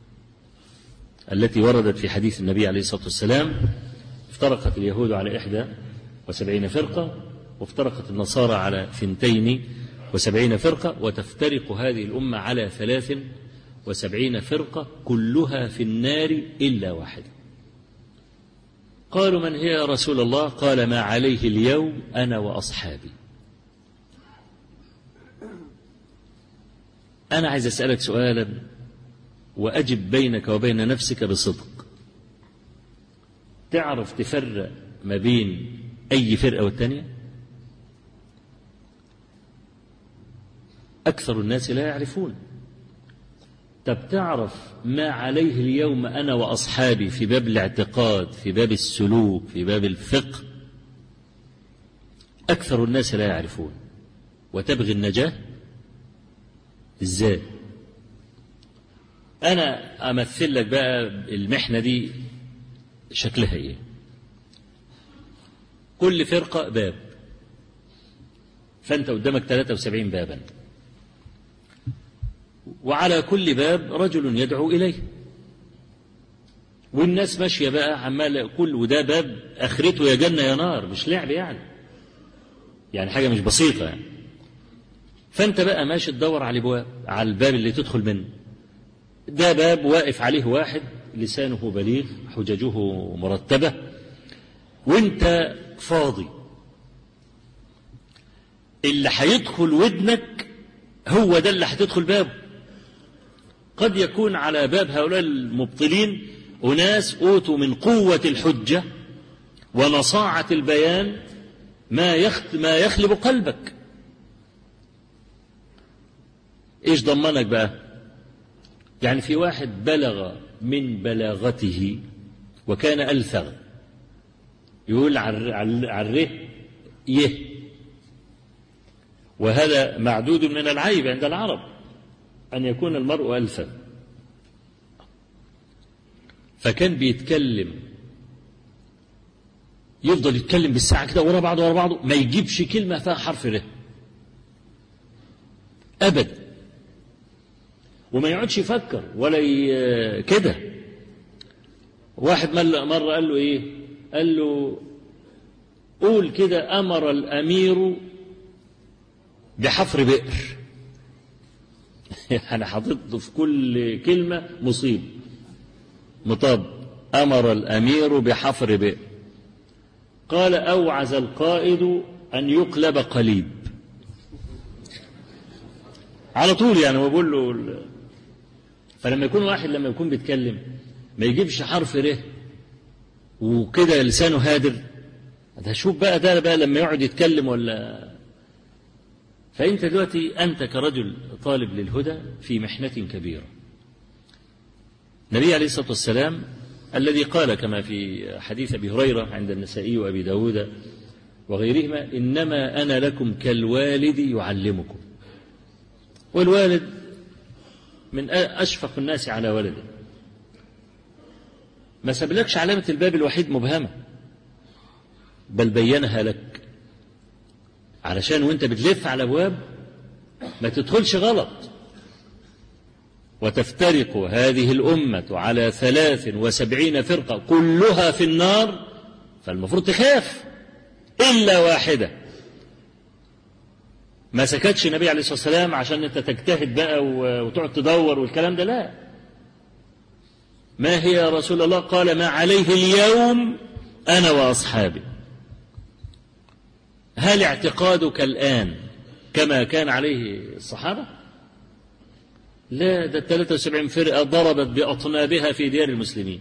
التي وردت في حديث النبي عليه الصلاه والسلام افترقت اليهود على إحدى وسبعين فرقة وافترقت النصارى على ثنتين وسبعين فرقة وتفترق هذه الأمة على ثلاث وسبعين فرقة كلها في النار إلا واحدة قالوا من هي يا رسول الله قال ما عليه اليوم أنا وأصحابي أنا عايز أسألك سؤالا وأجب بينك وبين نفسك بصدق تعرف تفرق ما بين أي فرقة والتانية أكثر الناس لا يعرفون طب تعرف ما عليه اليوم أنا وأصحابي في باب الاعتقاد في باب السلوك في باب الفقه أكثر الناس لا يعرفون وتبغي النجاة إزاي أنا أمثل لك بقى المحنة دي شكلها إيه كل فرقة باب فأنت قدامك 73 بابا وعلى كل باب رجل يدعو إليه والناس ماشية بقى عمال كل وده باب آخرته يا جنة يا نار مش لعب يعني يعني حاجة مش بسيطة يعني فأنت بقى ماشي تدور على الأبواب على الباب اللي تدخل منه ده باب واقف عليه واحد لسانه بليغ حججه مرتبة وانت فاضي اللي هيدخل ودنك هو ده اللي هتدخل بابه قد يكون على باب هؤلاء المبطلين أناس أوتوا من قوة الحجة ونصاعة البيان ما يخت ما يخلب قلبك ايش ضمنك بقى يعني في واحد بلغ من بلاغته وكان ألثغ يقول عره يه وهذا معدود من العيب عند العرب أن يكون المرء ألثغ فكان بيتكلم يفضل يتكلم بالساعة كده ورا بعضه ورا بعضه ما يجيبش كلمة فيها حرف ر أبدا وما يقعدش يفكر ولا ي... كده واحد مرة قال له ايه قال له قول كده أمر الأمير بحفر بئر يعني حاطط في كل كلمة مصيب مطاب أمر الأمير بحفر بئر قال أوعز القائد أن يقلب قليب على طول يعني هو بيقول له فلما يكون واحد لما يكون بيتكلم ما يجيبش حرف ر وكده لسانه هادر ده شوف بقى ده بقى لما يقعد يتكلم ولا فأنت دلوقتي أنت كرجل طالب للهدى في محنة كبيرة النبي عليه الصلاة والسلام الذي قال كما في حديث أبي هريرة عند النسائي وأبي داود وغيرهما إنما أنا لكم كالوالد يعلمكم والوالد من أشفق الناس على ولده ما سابلكش علامة الباب الوحيد مبهمة بل بينها لك علشان وانت بتلف على أبواب ما تدخلش غلط وتفترق هذه الأمة على ثلاث وسبعين فرقة كلها في النار فالمفروض تخاف إلا واحدة ما سكتش النبي عليه الصلاة والسلام عشان انت تجتهد بقى وتقعد تدور والكلام ده لا ما هي يا رسول الله قال ما عليه اليوم أنا وأصحابي هل اعتقادك الآن كما كان عليه الصحابة لا ده 73 فرقة ضربت بأطنابها في ديار المسلمين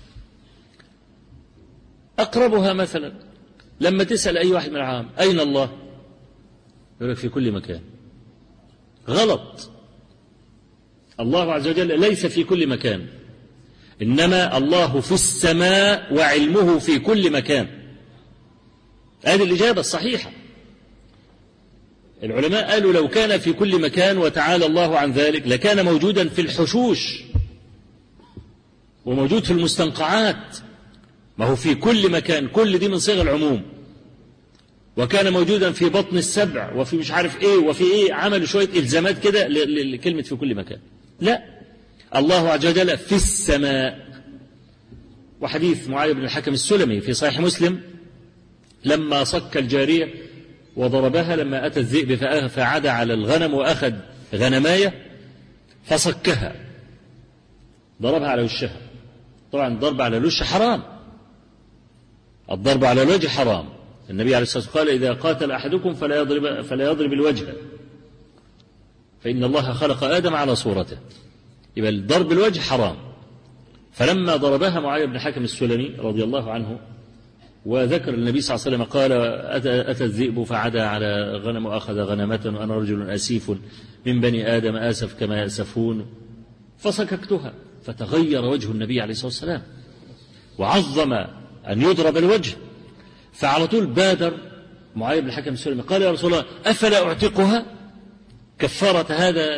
أقربها مثلا لما تسأل أي واحد من العام أين الله يقول لك في كل مكان غلط الله عز وجل ليس في كل مكان إنما الله في السماء وعلمه في كل مكان هذه الإجابة الصحيحة العلماء قالوا لو كان في كل مكان وتعالى الله عن ذلك لكان موجودا في الحشوش وموجود في المستنقعات ما هو في كل مكان كل دي من صيغ العموم وكان موجودا في بطن السبع وفي مش عارف ايه وفي ايه عملوا شويه الزامات كده لكلمه في كل مكان لا الله عز وجل في السماء وحديث معاذ بن الحكم السلمي في صحيح مسلم لما صك الجاريه وضربها لما اتى الذئب فعاد على الغنم واخذ غنمايه فصكها ضربها على وشها طبعا الضرب على الوش حرام الضرب على الوجه حرام النبي عليه الصلاة والسلام قال إذا قاتل أحدكم فلا يضرب, فلا يضرب الوجه فإن الله خلق آدم على صورته يبقى الضرب الوجه حرام فلما ضربها معاوية بن حكم السلمي رضي الله عنه وذكر النبي صلى الله عليه وسلم قال أتى, أتى الذئب فعدا على غنم وأخذ غنمة وأنا رجل أسيف من بني آدم آسف كما يأسفون فسككتها فتغير وجه النبي عليه الصلاة والسلام وعظم أن يضرب الوجه فعلى طول بادر معاوية بن الحكم السلمي قال يا رسول الله أفلا أعتقها كفارة هذا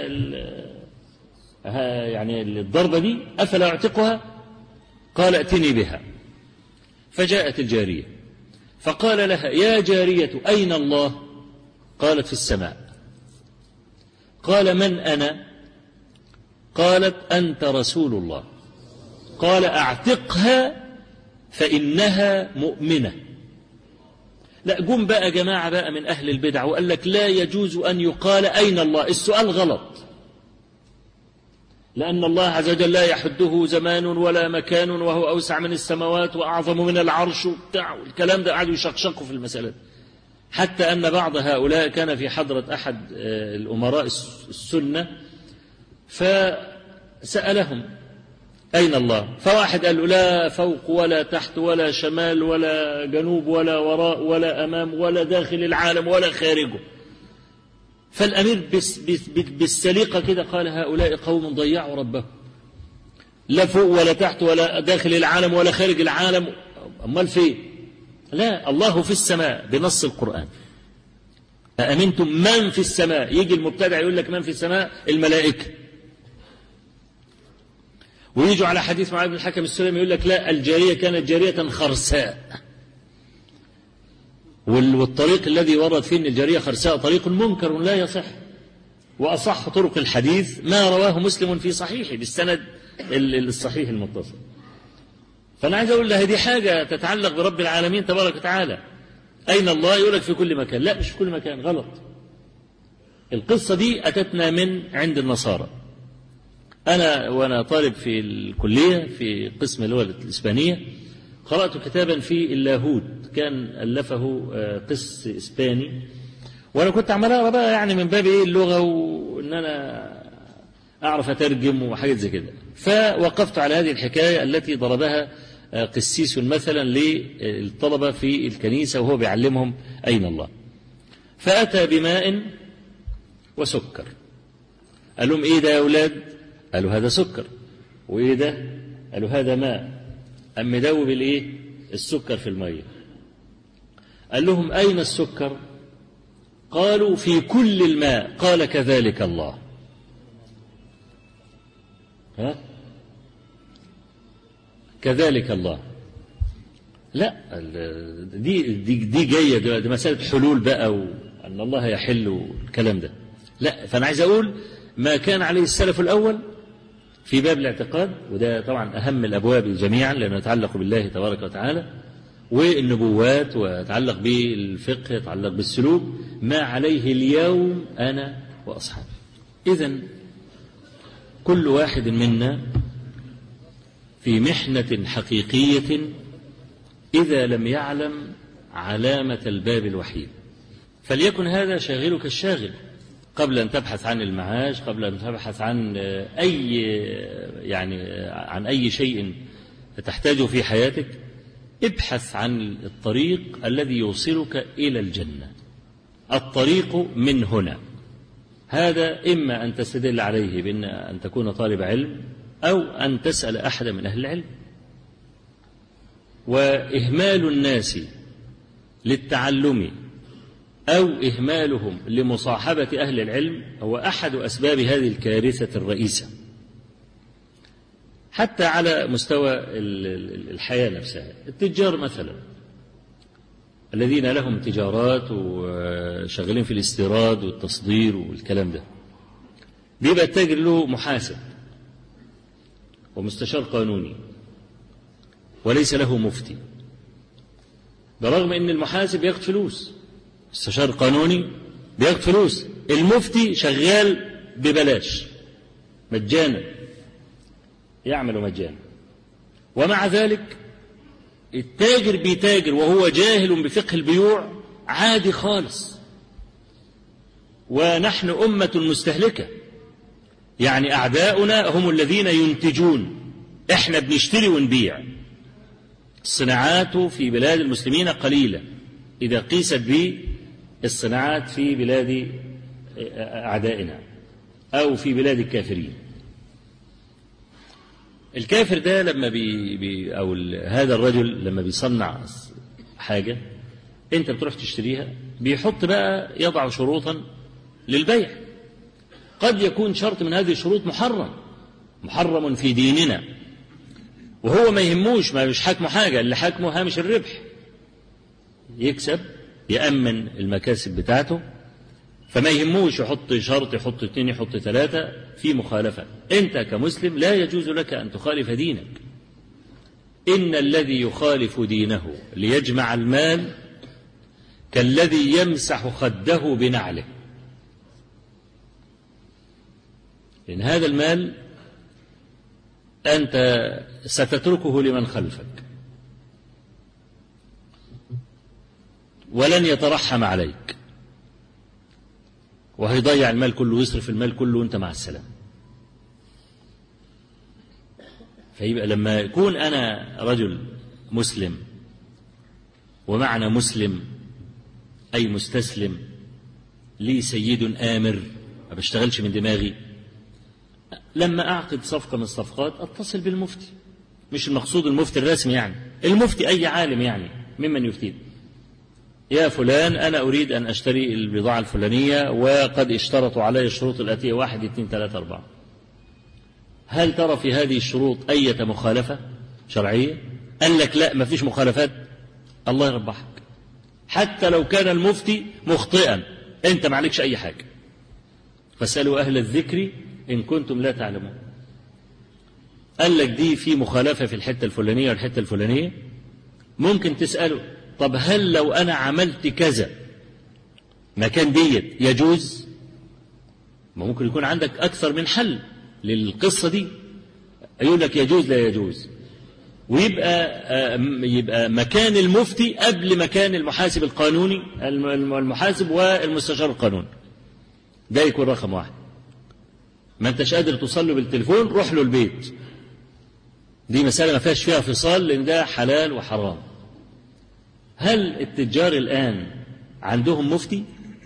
يعني الضربة دي أفلا أعتقها قال ائتني بها فجاءت الجارية فقال لها يا جارية أين الله قالت في السماء قال من أنا قالت أنت رسول الله قال أعتقها فإنها مؤمنة لا جم بقى جماعة بقى من أهل البدع وقال لك لا يجوز أن يقال أين الله السؤال غلط لأن الله عز وجل لا يحده زمان ولا مكان وهو أوسع من السماوات وأعظم من العرش وبتاع الكلام ده قعدوا يشقشقوا في المسألة حتى أن بعض هؤلاء كان في حضرة أحد الأمراء السنة فسألهم أين الله فواحد قال له لا فوق ولا تحت ولا شمال ولا جنوب ولا وراء ولا أمام ولا داخل العالم ولا خارجه فالأمير بالسليقة كده قال هؤلاء قوم ضيعوا ربهم لا فوق ولا تحت ولا داخل العالم ولا خارج العالم أمال فين لا الله في السماء بنص القرآن أأمنتم من في السماء يجي المبتدع يقول لك من في السماء الملائكة ويجوا على حديث معاذ بن الحكم السلمي يقول لك لا الجارية كانت جارية خرساء والطريق الذي ورد فيه ان الجارية خرساء طريق منكر لا يصح وأصح طرق الحديث ما رواه مسلم في صحيحه بالسند الصحيح المتصل فأنا عايز أقول لها دي حاجة تتعلق برب العالمين تبارك وتعالى أين الله يقول لك في كل مكان لا مش في كل مكان غلط القصة دي أتتنا من عند النصارى أنا وأنا طالب في الكلية في قسم اللغة الإسبانية قرأت كتابا في اللاهوت كان ألفه قس إسباني وأنا كنت عمال أقرأ بقى يعني من باب إيه اللغة وإن أنا أعرف أترجم وحاجات زي كده فوقفت على هذه الحكاية التي ضربها قسيس مثلا للطلبة في الكنيسة وهو بيعلمهم أين الله فأتى بماء وسكر قال لهم إيه ده يا أولاد قالوا هذا سكر وإيه ده قالوا هذا ماء أم مدوب الإيه السكر في المية قال لهم أين السكر قالوا في كل الماء قال كذلك الله ها كذلك الله لا دي دي دي جايه دي مساله حلول بقى وان الله يحل الكلام ده لا فانا عايز اقول ما كان عليه السلف الاول في باب الاعتقاد وده طبعا اهم الابواب جميعا لانه يتعلق بالله تبارك وتعالى والنبوات ويتعلق بالفقه يتعلق بالسلوك ما عليه اليوم انا واصحابي اذا كل واحد منا في محنة حقيقية إذا لم يعلم علامة الباب الوحيد فليكن هذا شاغلك الشاغل قبل أن تبحث عن المعاش قبل أن تبحث عن أي يعني عن أي شيء تحتاجه في حياتك ابحث عن الطريق الذي يوصلك إلى الجنة الطريق من هنا هذا إما أن تستدل عليه بأن أن تكون طالب علم أو أن تسأل أحدا من أهل العلم وإهمال الناس للتعلم أو إهمالهم لمصاحبة أهل العلم هو أحد أسباب هذه الكارثة الرئيسة حتى على مستوى الحياة نفسها التجار مثلا الذين لهم تجارات وشغالين في الاستيراد والتصدير والكلام ده بيبقى التاجر له محاسب ومستشار قانوني وليس له مفتي برغم ان المحاسب ياخد فلوس مستشار قانوني بياخد فلوس المفتي شغال ببلاش مجانا يعمل مجانا ومع ذلك التاجر بيتاجر وهو جاهل بفقه البيوع عادي خالص ونحن أمة مستهلكة يعني أعداؤنا هم الذين ينتجون إحنا بنشتري ونبيع الصناعات في بلاد المسلمين قليلة إذا قيست بالصناعات في بلاد أعدائنا أو في بلاد الكافرين الكافر ده لما بي, بي أو هذا الرجل لما بيصنع حاجة أنت بتروح تشتريها بيحط بقى يضع شروطا للبيع قد يكون شرط من هذه الشروط محرم محرم في ديننا وهو ما يهموش ما مش حاكمه حاجة اللي حاكمه هامش الربح يكسب يأمن المكاسب بتاعته فما يهموش يحط شرط يحط اثنين يحط ثلاثة في مخالفة أنت كمسلم لا يجوز لك أن تخالف دينك إن الذي يخالف دينه ليجمع المال كالذي يمسح خده بنعله لأن هذا المال أنت ستتركه لمن خلفك ولن يترحم عليك وهيضيع المال كله ويصرف المال كله وانت مع السلامة فيبقى لما يكون أنا رجل مسلم ومعنى مسلم أي مستسلم لي سيد آمر ما بشتغلش من دماغي لما أعقد صفقة من الصفقات أتصل بالمفتي مش المقصود المفتي الرسمي يعني المفتي أي عالم يعني ممن يفتيني يا فلان أنا أريد أن أشتري البضاعة الفلانية وقد اشترطوا علي الشروط الآتية واحد اثنين ثلاثة أربعة هل ترى في هذه الشروط أية مخالفة شرعية قال لك لا ما فيش مخالفات الله يربحك حتى لو كان المفتي مخطئا أنت ما عليكش أي حاجة فاسألوا أهل الذكر إن كنتم لا تعلمون قال لك دي في مخالفة في الحتة الفلانية والحتة الفلانية ممكن تسأله طب هل لو أنا عملت كذا مكان ديت يجوز ما ممكن يكون عندك أكثر من حل للقصة دي يقول لك يجوز لا يجوز ويبقى يبقى مكان المفتي قبل مكان المحاسب القانوني المحاسب والمستشار القانوني ده يكون رقم واحد ما انتش قادر توصل له بالتليفون روح له البيت دي مسألة ما فيهاش فيها فصال لأن ده حلال وحرام هل التجار الآن عندهم مفتي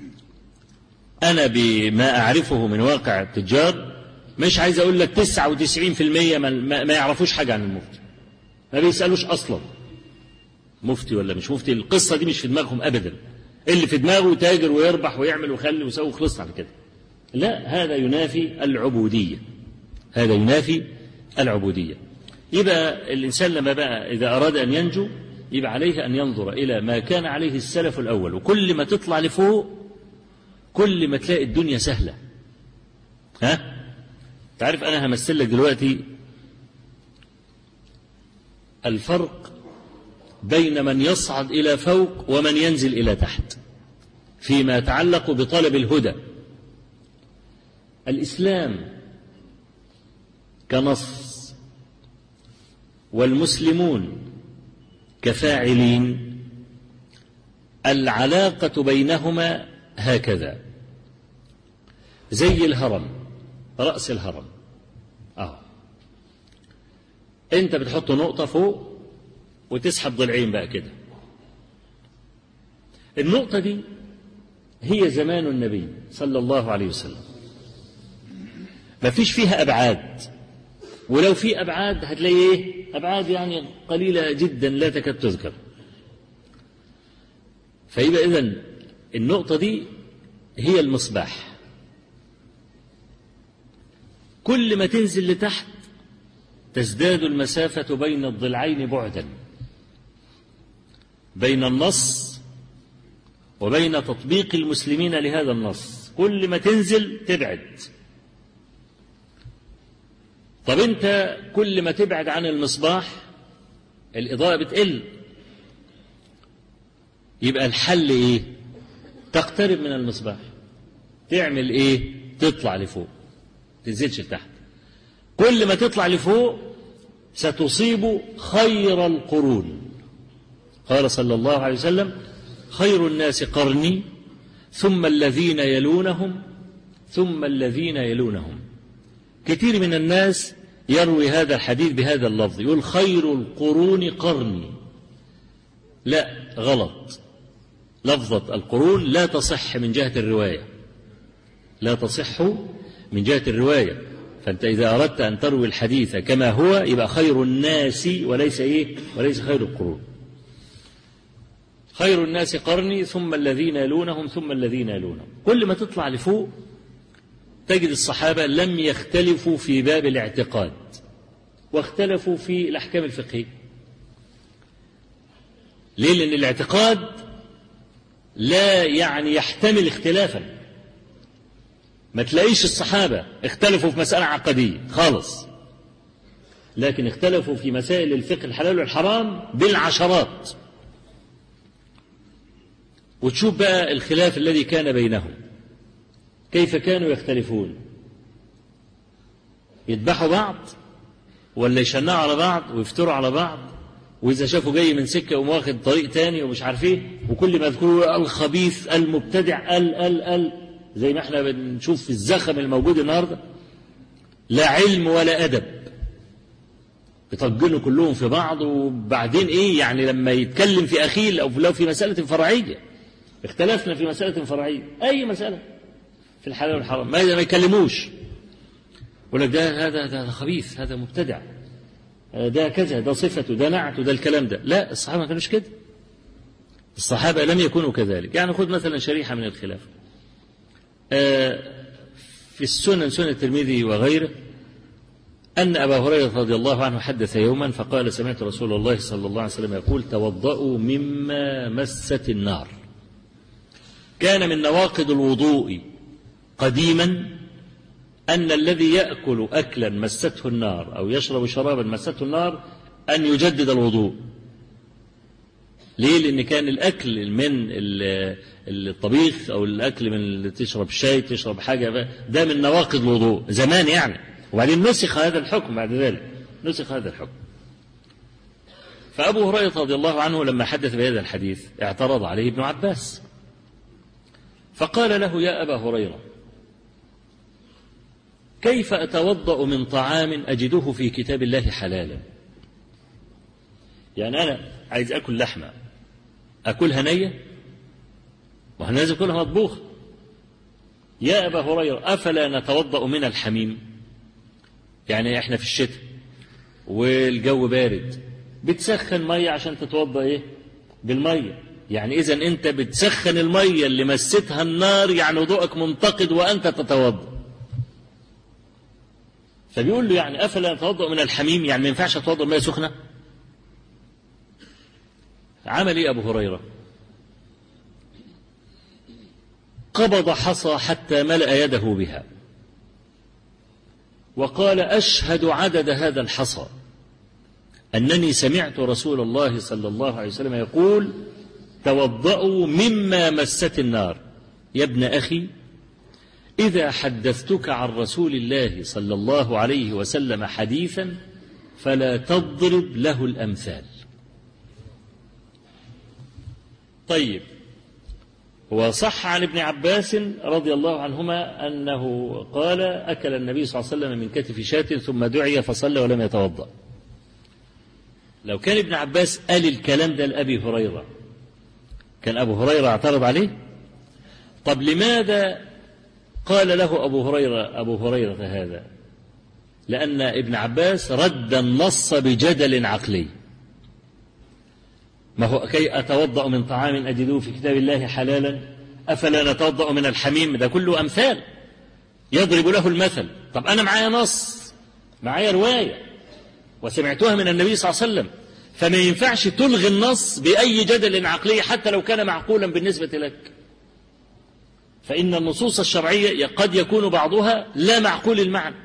أنا بما أعرفه من واقع التجار مش عايز أقول لك 99% ما, ما يعرفوش حاجة عن المفتي ما بيسألوش أصلا مفتي ولا مش مفتي القصة دي مش في دماغهم أبدا اللي في دماغه تاجر ويربح ويعمل ويخلي ويسوي وخلصنا على كده لا هذا ينافي العبودية هذا ينافي العبودية يبقى الإنسان لما بقى إذا أراد أن ينجو يبقى عليه أن ينظر إلى ما كان عليه السلف الأول وكل ما تطلع لفوق كل ما تلاقي الدنيا سهلة ها تعرف أنا همثل لك دلوقتي الفرق بين من يصعد إلى فوق ومن ينزل إلى تحت فيما يتعلق بطلب الهدى الإسلام كنص والمسلمون كفاعلين العلاقة بينهما هكذا زي الهرم رأس الهرم أهو أنت بتحط نقطة فوق وتسحب ضلعين بقى كده النقطة دي هي زمان النبي صلى الله عليه وسلم ما فيش فيها أبعاد ولو في أبعاد هتلاقي إيه أبعاد يعني قليلة جدا لا تكاد تذكر فيبقى إذن النقطة دي هي المصباح كل ما تنزل لتحت تزداد المسافة بين الضلعين بعدا بين النص وبين تطبيق المسلمين لهذا النص كل ما تنزل تبعد طب انت كل ما تبعد عن المصباح الإضاءة بتقل يبقى الحل ايه تقترب من المصباح تعمل ايه تطلع لفوق تنزلش لتحت كل ما تطلع لفوق ستصيب خير القرون قال صلى الله عليه وسلم خير الناس قرني ثم الذين يلونهم ثم الذين يلونهم كثير من الناس يروي هذا الحديث بهذا اللفظ يقول خير القرون قرني لا غلط لفظة القرون لا تصح من جهة الرواية لا تصح من جهة الرواية فأنت إذا أردت أن تروي الحديث كما هو يبقى خير الناس وليس إيه وليس خير القرون خير الناس قرني ثم الذين يلونهم ثم الذين يلونهم كل ما تطلع لفوق تجد الصحابة لم يختلفوا في باب الاعتقاد واختلفوا في الأحكام الفقهية ليه لأن الاعتقاد لا يعني يحتمل اختلافا ما تلاقيش الصحابة اختلفوا في مسألة عقدية خالص لكن اختلفوا في مسائل الفقه الحلال والحرام بالعشرات وتشوف بقى الخلاف الذي كان بينهم كيف كانوا يختلفون يذبحوا بعض ولا يشنعوا على بعض ويفتروا على بعض وإذا شافوا جاي من سكة يقوم واخد طريق تاني ومش عارف ايه وكل ما يذكروا الخبيث المبتدع ال ال ال زي ما احنا بنشوف في الزخم الموجود النهارده لا علم ولا أدب يطجنوا كلهم في بعض وبعدين ايه يعني لما يتكلم في أخيه أو لو في مسألة فرعية اختلفنا في مسألة فرعية أي مسألة في الحلال والحرام ما ما يكلموش يقول لك ده هذا ده خبيث هذا مبتدع ده كذا ده صفته ده نعته ده الكلام ده لا الصحابة ما كانوش كده الصحابة لم يكونوا كذلك يعني خذ مثلا شريحة من الخلاف في السنن سنن الترمذي وغيره أن أبا هريرة رضي الله عنه حدث يوما فقال سمعت رسول الله صلى الله عليه وسلم يقول توضأوا مما مست النار كان من نواقض الوضوء قديما أن الذي يأكل أكلا مسته النار أو يشرب شرابا مسته النار أن يجدد الوضوء ليه لأن كان الأكل من الطبيخ أو الأكل من اللي تشرب شاي تشرب حاجة ده من نواقض الوضوء زمان يعني وبعدين نسخ هذا الحكم بعد ذلك نسخ هذا الحكم فأبو هريرة رضي الله عنه لما حدث بهذا الحديث اعترض عليه ابن عباس فقال له يا أبا هريرة كيف أتوضأ من طعام أجده في كتاب الله حلالا يعني أنا عايز أكل لحمة أكلها نية وأنا لازم أكلها مطبوخة يا أبا هريرة أفلا نتوضأ من الحميم يعني إحنا في الشتاء والجو بارد بتسخن مية عشان تتوضأ إيه بالمية يعني إذا أنت بتسخن المية اللي مستها النار يعني وضوءك منتقد وأنت تتوضأ فبيقول له يعني أفلا نتوضأ من الحميم يعني ما ينفعش أتوضأ مية سخنة عمل إيه أبو هريرة قبض حصى حتى ملأ يده بها وقال أشهد عدد هذا الحصى أنني سمعت رسول الله صلى الله عليه وسلم يقول توضأوا مما مست النار يا ابن أخي إذا حدثتك عن رسول الله صلى الله عليه وسلم حديثا فلا تضرب له الأمثال طيب وصح عن ابن عباس رضي الله عنهما أنه قال أكل النبي صلى الله عليه وسلم من كتف شاة ثم دعي فصلى ولم يتوضأ لو كان ابن عباس قال الكلام ده لأبي هريرة كان أبو هريرة اعترض عليه طب لماذا قال له أبو هريرة أبو هريرة هذا لأن ابن عباس رد النص بجدل عقلي ما هو كي أتوضأ من طعام أجدوه في كتاب الله حلالا أفلا نتوضأ من الحميم ده كله أمثال يضرب له المثل طب أنا معايا نص معايا رواية وسمعتها من النبي صلى الله عليه وسلم فما ينفعش تلغي النص بأي جدل عقلي حتى لو كان معقولا بالنسبة لك فإن النصوص الشرعية قد يكون بعضها لا معقول المعنى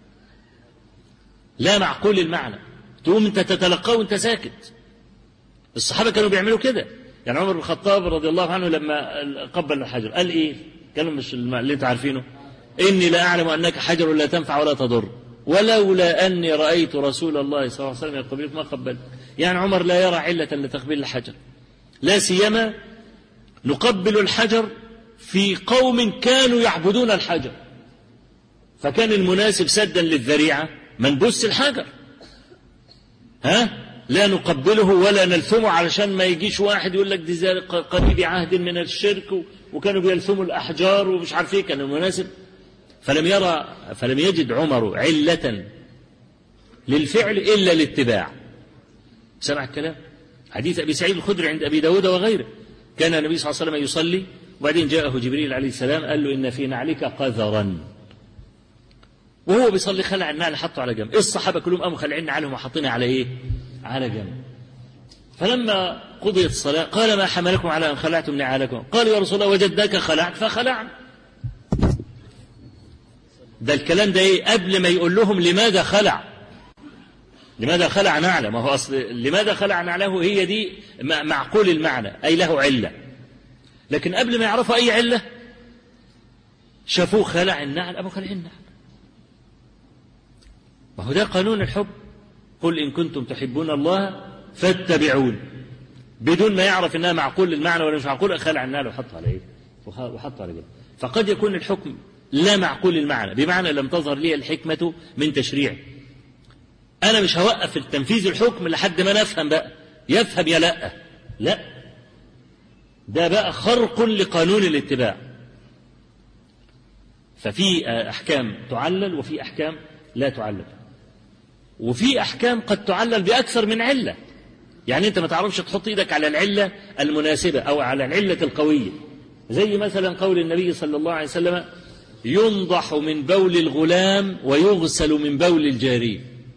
لا معقول المعنى تقوم انت تتلقاه وانت ساكت الصحابة كانوا بيعملوا كده يعني عمر بن الخطاب رضي الله عنه لما قبل الحجر قال ايه كلام مش اللي انتوا عارفينه اني لا اعلم انك حجر لا تنفع ولا تضر ولولا اني رايت رسول الله صلى الله عليه وسلم يقبلك ما قبلت يعني عمر لا يرى عله لتقبيل الحجر لا سيما نقبل الحجر في قوم كانوا يعبدون الحجر فكان المناسب سدا للذريعه ما نبص الحجر ها لا نقبله ولا نلثمه علشان ما يجيش واحد يقول لك دي قريب عهد من الشرك وكانوا بيلثموا الأحجار ومش عارف ايه كان المناسب فلم يرى فلم يجد عمر علة للفعل إلا الاتباع سمع الكلام حديث أبي سعيد الخدري عند أبي داود وغيره كان النبي صلى الله عليه وسلم يصلي وبعدين جاءه جبريل عليه السلام قال له إن في نعلك قذرا وهو بيصلي خلع النعل حطه على جنب الصحابة كلهم قاموا خلعين نعلهم وحاطينها على إيه على جنب فلما قضيت الصلاة قال ما حملكم على أن خلعتم نعالكم قالوا يا رسول الله وجدناك خلعت فخلعنا ده الكلام ده ايه قبل ما يقول لهم لماذا خلع لماذا خلع نعله ما هو أصل لماذا خلع نعله هي دي معقول المعنى أي له علة لكن قبل ما يعرفوا أي علة شافوه خلع النعل أبو خلع النعل ما هو ده قانون الحب قل إن كنتم تحبون الله فاتبعون بدون ما يعرف انها معقول المعنى ولا مش معقول خلع النعل وحطها على ايه؟ وحطها على جنب. فقد يكون الحكم لا معقول المعنى بمعنى لم تظهر لي الحكمة من تشريع أنا مش هوقف التنفيذ الحكم لحد ما نفهم بقى يفهم يا لا لا ده بقى خرق لقانون الاتباع ففي أحكام تعلل وفي أحكام لا تعلل وفي أحكام قد تعلل بأكثر من علة يعني أنت ما تعرفش تحط إيدك على العلة المناسبة أو على العلة القوية زي مثلا قول النبي صلى الله عليه وسلم ينضح من بول الغلام ويغسل من بول الجارية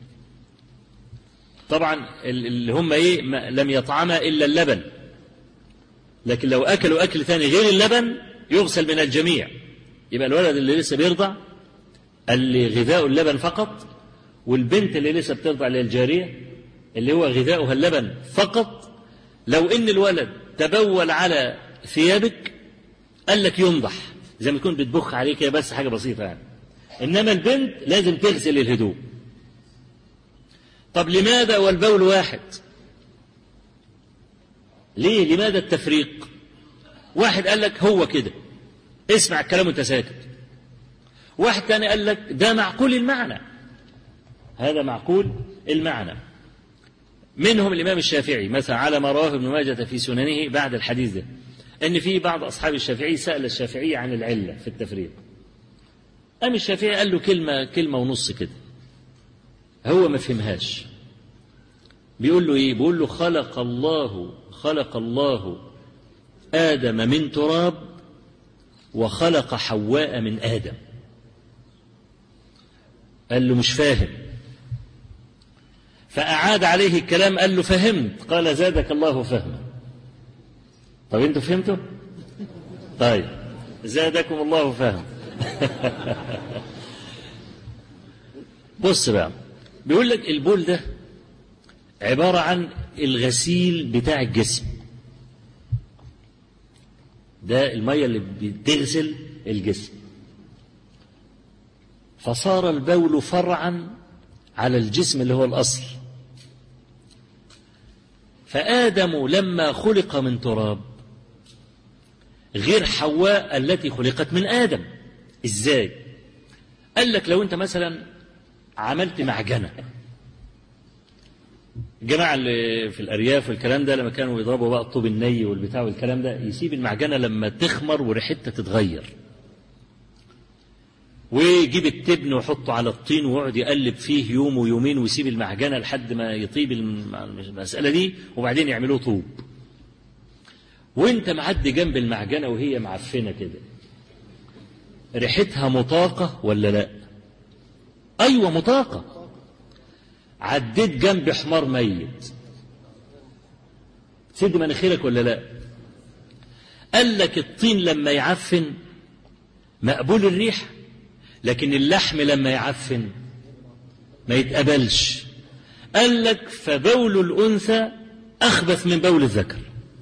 طبعا اللي هم ايه لم يطعما الا اللبن لكن لو اكلوا اكل ثاني غير اللبن يغسل من الجميع يبقى الولد اللي لسه بيرضع اللي غذاء اللبن فقط والبنت اللي لسه بترضع اللي الجارية اللي هو غذاؤها اللبن فقط لو ان الولد تبول على ثيابك قال لك ينضح زي ما تكون بتبخ عليه كده بس حاجه بسيطه يعني انما البنت لازم تغسل الهدوم طب لماذا والبول واحد ليه لماذا التفريق واحد قال لك هو كده اسمع الكلام وانت ساكت واحد تاني قال لك ده معقول المعنى هذا معقول المعنى منهم الإمام الشافعي مثلا على ما رواه ابن ماجة في سننه بعد الحديث ده أن في بعض أصحاب الشافعي سأل الشافعي عن العلة في التفريق قام الشافعي قال له كلمة كلمة ونص كده هو ما فهمهاش بيقول له إيه بيقول له خلق الله خلق الله آدم من تراب وخلق حواء من آدم قال له مش فاهم فأعاد عليه الكلام قال له فهمت قال زادك الله فهما طب انتوا فهمتوا طيب زادكم الله فهم بص بقى بيقول لك البول ده عبارة عن الغسيل بتاع الجسم ده المية اللي بتغسل الجسم فصار البول فرعا على الجسم اللي هو الأصل فآدم لما خلق من تراب غير حواء التي خلقت من آدم إزاي قال لك لو أنت مثلا عملت معجنة الجماعة اللي في الأرياف والكلام ده لما كانوا يضربوا بقى الطوب الني والبتاع والكلام ده يسيب المعجنة لما تخمر وريحتها تتغير ويجيب التبن ويحطه على الطين ويقعد يقلب فيه يوم ويومين ويسيب المعجنة لحد ما يطيب المسألة دي وبعدين يعملوه طوب وانت معدي جنب المعجنة وهي معفنة كده ريحتها مطاقة ولا لا أيوة مطاقة عديت جنب حمار ميت تسد مناخيرك ولا لا قال لك الطين لما يعفن مقبول الريح لكن اللحم لما يعفن ما يتقبلش قال لك فبول الأنثى أخبث من بول الذكر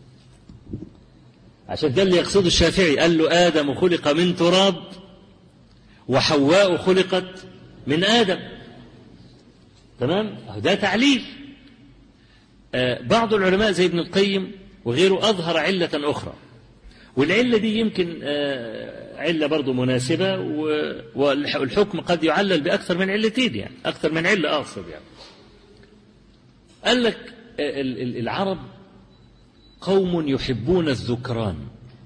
عشان ده اللي يقصده الشافعي قال له آدم خلق من تراب وحواء خلقت من آدم تمام ده تعليل آه بعض العلماء زي ابن القيم وغيره أظهر علة أخرى والعلة دي يمكن آه علة برضو مناسبة والحكم قد يعلل بأكثر من علتين يعني أكثر من علة أقصد يعني قال لك العرب قوم يحبون الذكران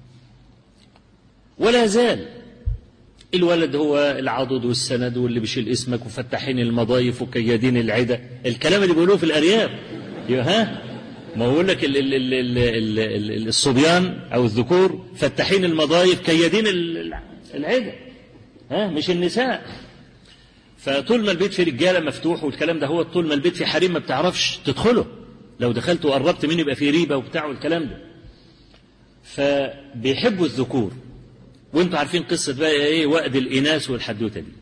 ولا زال الولد هو العضد والسند واللي بيشيل اسمك وفتحين المضايف وكيادين العدة الكلام اللي بيقولوه في الأرياف ها ما بقول لك ال ال ال ال ال ال الصبيان أو الذكور فتحين المضايف كيادين العدة ها مش النساء فطول ما البيت في رجالة مفتوح والكلام ده هو طول ما البيت في حريم ما بتعرفش تدخله لو دخلت وقربت منه يبقى في ريبة وبتاع والكلام ده فبيحبوا الذكور وانتوا عارفين قصة بقى ايه وقد الإناث والحدوتة دي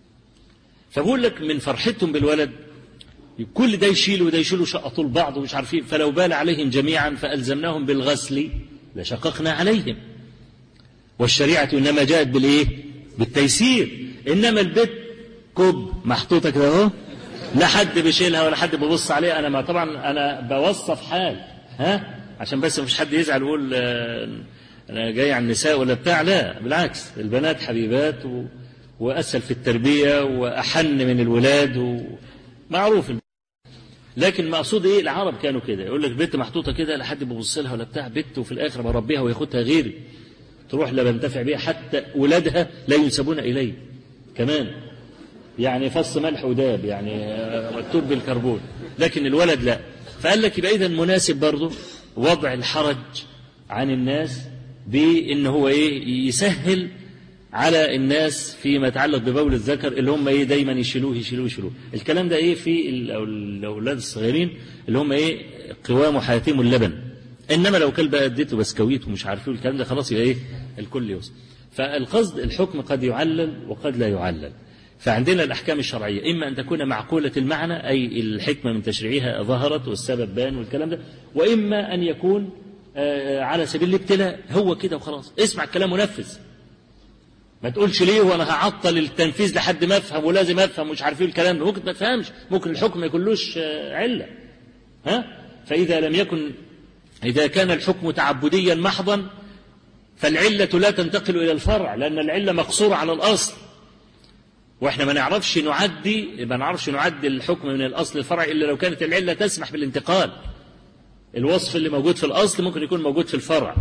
فبقول لك من فرحتهم بالولد كل ده يشيل وده يشيل وشقطوا لبعض ومش عارفين فلو بال عليهم جميعا فألزمناهم بالغسل لشققنا عليهم والشريعة إنما جاءت بالإيه بالتيسير إنما البيت كوب محطوطة كده أهو لا حد بيشيلها ولا حد بيبص عليها أنا ما طبعا أنا بوصف حال ها عشان بس مفيش حد يزعل ويقول أنا جاي عن النساء ولا بتاع لا بالعكس البنات حبيبات و... وأسهل في التربية وأحن من الولاد ومعروف لكن مقصود ايه العرب كانوا كده يقول لك بنت محطوطه كده لا حد بيبص لها ولا بتاع بنت وفي الاخر بربيها وياخدها غيري تروح لا بنتفع بيها حتى ولادها لا ينسبون الي كمان يعني فص ملح وداب يعني مكتوب بالكربون لكن الولد لا فقال لك يبقى اذا مناسب برضه وضع الحرج عن الناس بان هو ايه يسهل على الناس فيما يتعلق ببول الذكر اللي هم ايه دايما يشيلوه يشيلوه يشيلوه الكلام ده ايه في الاولاد الصغيرين اللي هم ايه قوام حياتهم اللبن انما لو كلب اديته بسكويت ومش عارف ايه الكلام ده خلاص يبقى ايه الكل يوصل فالقصد الحكم قد يعلل وقد لا يعلل فعندنا الأحكام الشرعية إما أن تكون معقولة المعنى أي الحكمة من تشريعها ظهرت والسبب بان والكلام ده وإما أن يكون على سبيل الابتلاء هو كده وخلاص اسمع الكلام ونفذ ما تقولش ليه وانا هعطل التنفيذ لحد ما افهم ولازم افهم مش عارف ايه الكلام ده ممكن ما تفهمش ممكن الحكم ما يكونلوش عله ها فاذا لم يكن اذا كان الحكم تعبديا محضا فالعله لا تنتقل الى الفرع لان العله مقصوره على الاصل واحنا ما نعرفش نعدي ما نعرفش نعدي الحكم من الاصل للفرع الا لو كانت العله تسمح بالانتقال الوصف اللي موجود في الاصل ممكن يكون موجود في الفرع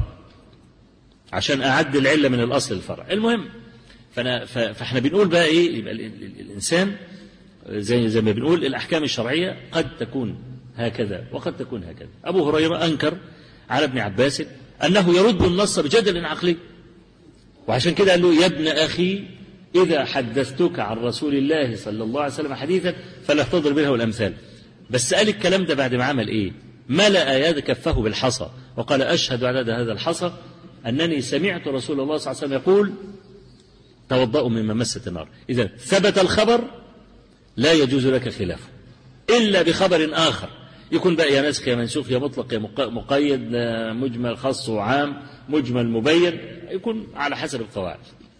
عشان اعدي العله من الاصل للفرع المهم فأنا فاحنا بنقول بقى ايه يبقى الانسان زي زي ما بنقول الاحكام الشرعيه قد تكون هكذا وقد تكون هكذا ابو هريره انكر على ابن عباس انه يرد النص بجدل عقلي وعشان كده قال له يا ابن اخي اذا حدثتك عن رسول الله صلى الله عليه وسلم حديثا فلا تضرب له الامثال بس قال الكلام ده بعد ما عمل ايه ملأ يد كفه بالحصى وقال اشهد على هذا الحصى انني سمعت رسول الله صلى الله عليه وسلم يقول توضأوا مما مست النار إذا ثبت الخبر لا يجوز لك خلافه إلا بخبر آخر يكون بقى يا ناسخ يا منسوخ يا مطلق يا مقيد مجمل خاص وعام مجمل مبين يكون على حسب القواعد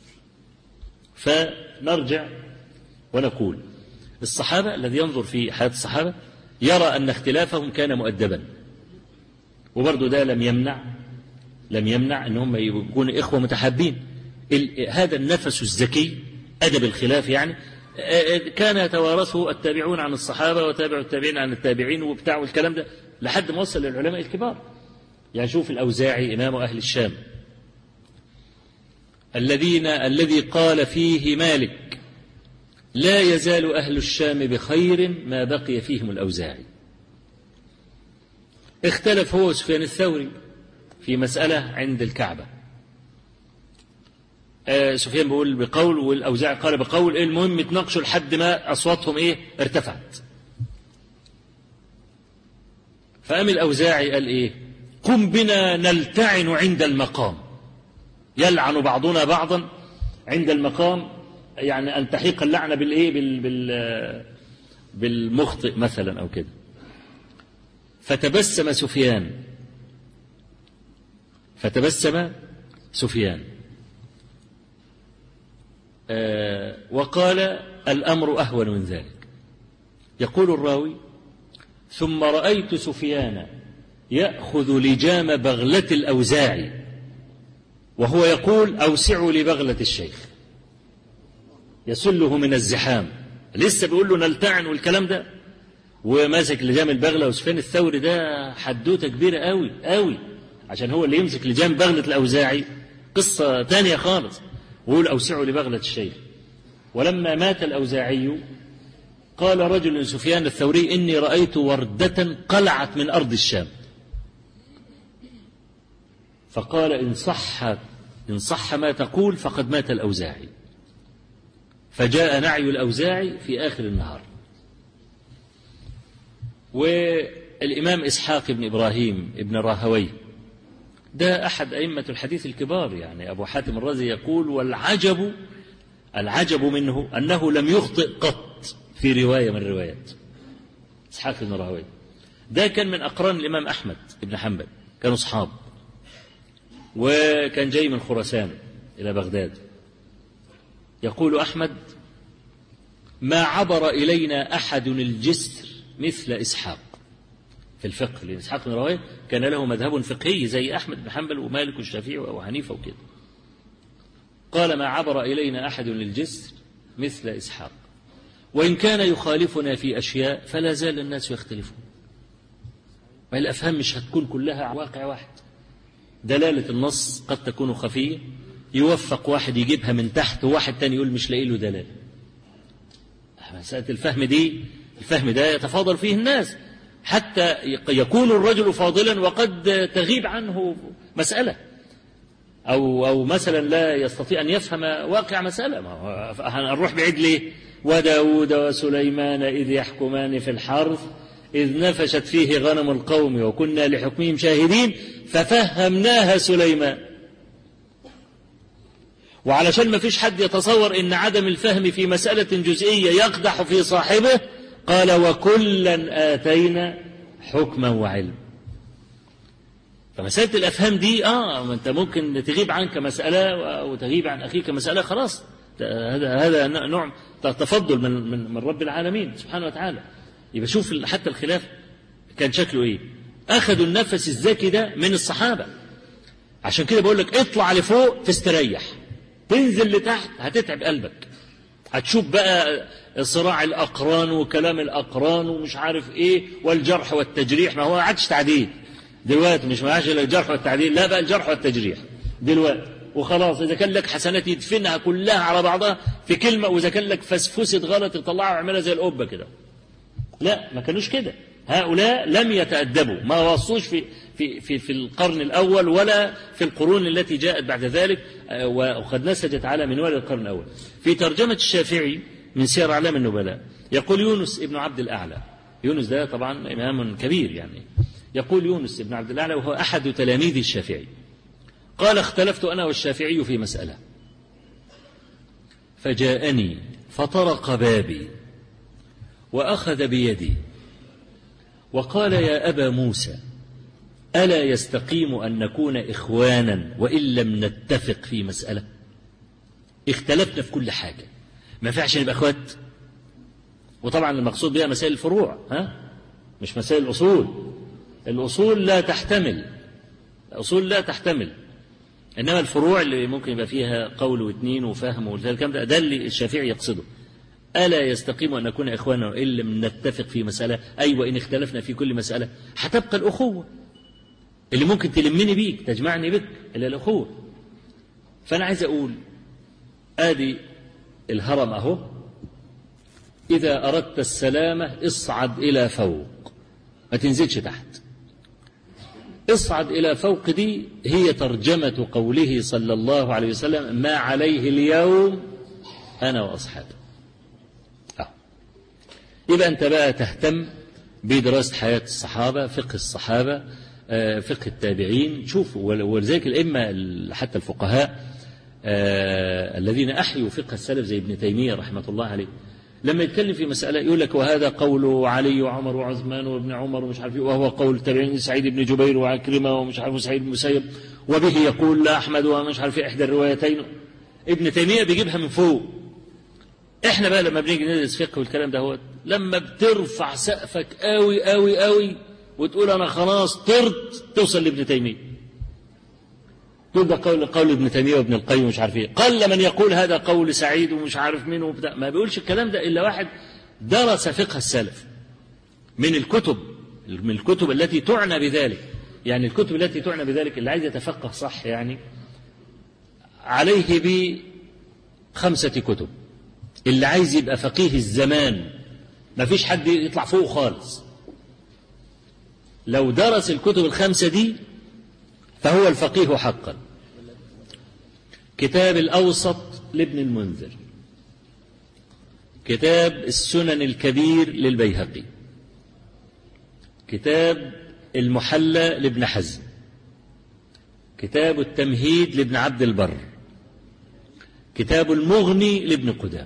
فنرجع ونقول الصحابة الذي ينظر في حياة الصحابة يرى أن اختلافهم كان مؤدبا وبرضه ده لم يمنع لم يمنع أن هم يكونوا إخوة متحابين هذا النفس الذكي أدب الخلاف يعني كان يتوارثه التابعون عن الصحابة وتابع التابعين عن التابعين وبتاع والكلام ده لحد ما وصل للعلماء الكبار يعني شوف الأوزاعي إمام أهل الشام الذين الذي قال فيه مالك لا يزال أهل الشام بخير ما بقي فيهم الأوزاعي اختلف هو وسفيان الثوري في مسألة عند الكعبة آه سفيان بيقول بقول والأوزاعي قال بقول إيه المهم يتناقشوا لحد ما أصواتهم إيه ارتفعت فقام الأوزاعي قال إيه قم بنا نلتعن عند المقام يلعن بعضنا بعضا عند المقام يعني أن تحيق اللعنة بالإيه بال بال بالمخطئ مثلا أو كده فتبسم سفيان فتبسم سفيان آه وقال الأمر أهون من ذلك يقول الراوي ثم رأيت سفيان يأخذ لجام بغلة الأوزاعي وهو يقول أوسعوا لبغلة الشيخ يسله من الزحام لسه بيقول له نلتعن والكلام ده وماسك لجام البغلة وسفيان الثوري ده حدوته كبيرة قوي قوي عشان هو اللي يمسك لجام بغلة الأوزاعي قصة تانية خالص ويقول أوسعوا لبغلة الشيخ ولما مات الأوزاعي قال رجل لسفيان الثوري إني رأيت وردة قلعت من أرض الشام فقال إن صح إن صح ما تقول فقد مات الأوزاعي فجاء نعي الأوزاعي في آخر النهار والإمام إسحاق بن إبراهيم ابن راهوي ده أحد أئمة الحديث الكبار يعني أبو حاتم الرازي يقول والعجب العجب منه أنه لم يخطئ قط في رواية من الروايات إسحاق بن راهوي ده كان من أقران الإمام أحمد بن حنبل كانوا أصحاب وكان جاي من خراسان إلى بغداد يقول أحمد ما عبر إلينا أحد الجسر مثل إسحاق في الفقه لأن إسحاق بن راهويه كان له مذهب فقهي زي أحمد بن حنبل ومالك والشافعي وأبو حنيفة وكده قال ما عبر إلينا أحد للجسر مثل إسحاق وإن كان يخالفنا في أشياء فلا زال الناس يختلفون ما الأفهام مش هتكون كلها واقع واحد دلالة النص قد تكون خفية يوفق واحد يجيبها من تحت وواحد تاني يقول مش لاقي له دلالة مسألة الفهم دي الفهم ده يتفاضل فيه الناس حتى يكون الرجل فاضلا وقد تغيب عنه مسألة أو أو مثلا لا يستطيع أن يفهم واقع مسألة ما هنروح بعيد ليه؟ وداود وسليمان إذ يحكمان في الحرث إذ نفشت فيه غنم القوم وكنا لحكمهم شاهدين ففهمناها سليمان وعلشان ما فيش حد يتصور ان عدم الفهم في مسألة جزئية يقدح في صاحبه قال وكلا آتينا حكما وعلم فمسألة الأفهام دي آه ما أنت ممكن تغيب عنك مسألة وتغيب عن أخيك مسألة خلاص هذا هذا نوع تفضل من من من رب العالمين سبحانه وتعالى يبقى شوف حتى الخلاف كان شكله إيه أخذوا النفس الذكي ده من الصحابة عشان كده بقول لك اطلع لفوق تستريح تنزل لتحت هتتعب قلبك هتشوف بقى صراع الأقران وكلام الأقران ومش عارف إيه والجرح والتجريح ما هو ما عادش تعديل دلوقتي مش معاش إلا الجرح والتعديل لا بقى الجرح والتجريح دلوقتي وخلاص إذا كان لك حسنات يدفنها كلها على بعضها في كلمة وإذا كان لك فسفسة غلط يطلعها ويعملها زي القبة كده لا ما كانوش كده هؤلاء لم يتأدبوا ما وصوش في في في في القرن الأول ولا في القرون التي جاءت بعد ذلك وقد نسجت على منوال القرن الأول في ترجمة الشافعي من سير أعلام النبلاء يقول يونس ابن عبد الأعلى يونس ده طبعا إمام كبير يعني يقول يونس ابن عبد الأعلى وهو أحد تلاميذ الشافعي قال اختلفت أنا والشافعي في مسألة فجاءني فطرق بابي وأخذ بيدي وقال يا أبا موسى ألا يستقيم أن نكون إخوانا وإن لم نتفق في مسألة اختلفنا في كل حاجة ما ينفعش نبقى اخوات وطبعا المقصود بها مسائل الفروع ها مش مسائل الاصول الاصول لا تحتمل الاصول لا تحتمل انما الفروع اللي ممكن يبقى فيها قول واثنين وفهم والكلام ده ده اللي الشافعي يقصده ألا يستقيم أن نكون إخوانا وإن لم نتفق في مسألة أي وإن اختلفنا في كل مسألة هتبقى الأخوة اللي ممكن تلمني بيك تجمعني بك إلى الأخوة فأنا عايز أقول آدي الهرم أهو إذا أردت السلامة اصعد إلى فوق ما تنزلش تحت اصعد إلى فوق دي هي ترجمة قوله صلى الله عليه وسلم ما عليه اليوم أنا وأصحابي أه. يبقى أنت بقى تهتم بدراسة حياة الصحابة فقه الصحابة آه، فقه التابعين شوف ولذلك الأئمة حتى الفقهاء آه، الذين أحيوا فقه السلف زي ابن تيمية رحمة الله عليه لما يتكلم في مسألة يقول لك وهذا قول علي وعمر وعثمان وابن عمر ومش عارف وهو قول تابعين سعيد بن جبير وعكرمة ومش عارف سعيد بن مسيب وبه يقول لا أحمد ومش عارف إحدى الروايتين ابن تيمية بيجيبها من فوق احنا بقى لما بنيجي ندرس فقه والكلام ده هو لما بترفع سقفك قوي قوي قوي وتقول انا خلاص طرت توصل لابن تيميه تقول ده قول قول ابن تيميه وابن القيم ومش عارف ايه قل من يقول هذا قول سعيد ومش عارف مين وبتاع ما بيقولش الكلام ده الا واحد درس فقه السلف من الكتب من الكتب التي تعنى بذلك يعني الكتب التي تعنى بذلك اللي عايز يتفقه صح يعني عليه بخمسة كتب اللي عايز يبقى فقيه الزمان ما فيش حد يطلع فوق خالص لو درس الكتب الخمسة دي فهو الفقيه حقا كتاب الأوسط لابن المنذر كتاب السنن الكبير للبيهقي كتاب المحلى لابن حزم كتاب التمهيد لابن عبد البر كتاب المغني لابن قدام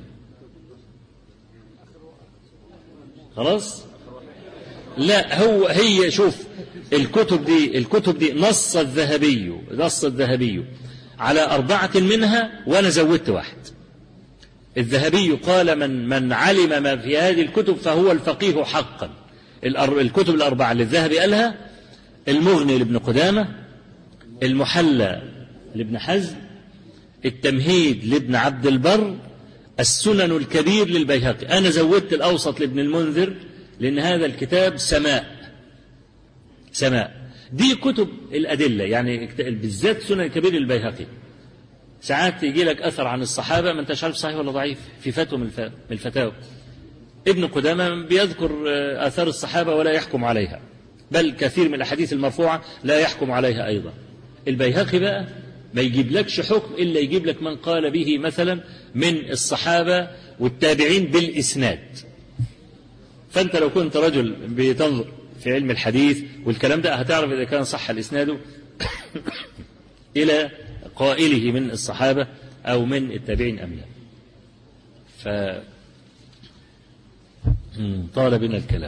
خلاص لا هو هي شوف الكتب دي الكتب دي نص الذهبي نص الذهبي على أربعة منها وأنا زودت واحد الذهبي قال من من علم ما في هذه الكتب فهو الفقيه حقا الكتب الأربعة اللي الذهبي قالها المغني لابن قدامة المحلى لابن حزم التمهيد لابن عبد البر السنن الكبير للبيهقي أنا زودت الأوسط لابن المنذر لأن هذا الكتاب سماء سماء دي كتب الأدلة يعني بالذات سنن الكبير للبيهقي ساعات يجي لك أثر عن الصحابة ما أنتش عارف صحيح ولا ضعيف في فتوى من الفتاوى ابن قدامة بيذكر آثار الصحابة ولا يحكم عليها بل كثير من الأحاديث المرفوعة لا يحكم عليها أيضا البيهقي بقى ما يجيب لكش حكم إلا يجيب لك من قال به مثلا من الصحابة والتابعين بالإسناد فأنت لو كنت رجل بتنظر في علم الحديث والكلام ده هتعرف إذا كان صح الإسناد إلى قائله من الصحابة أو من التابعين أم لا ف طال بنا الكلام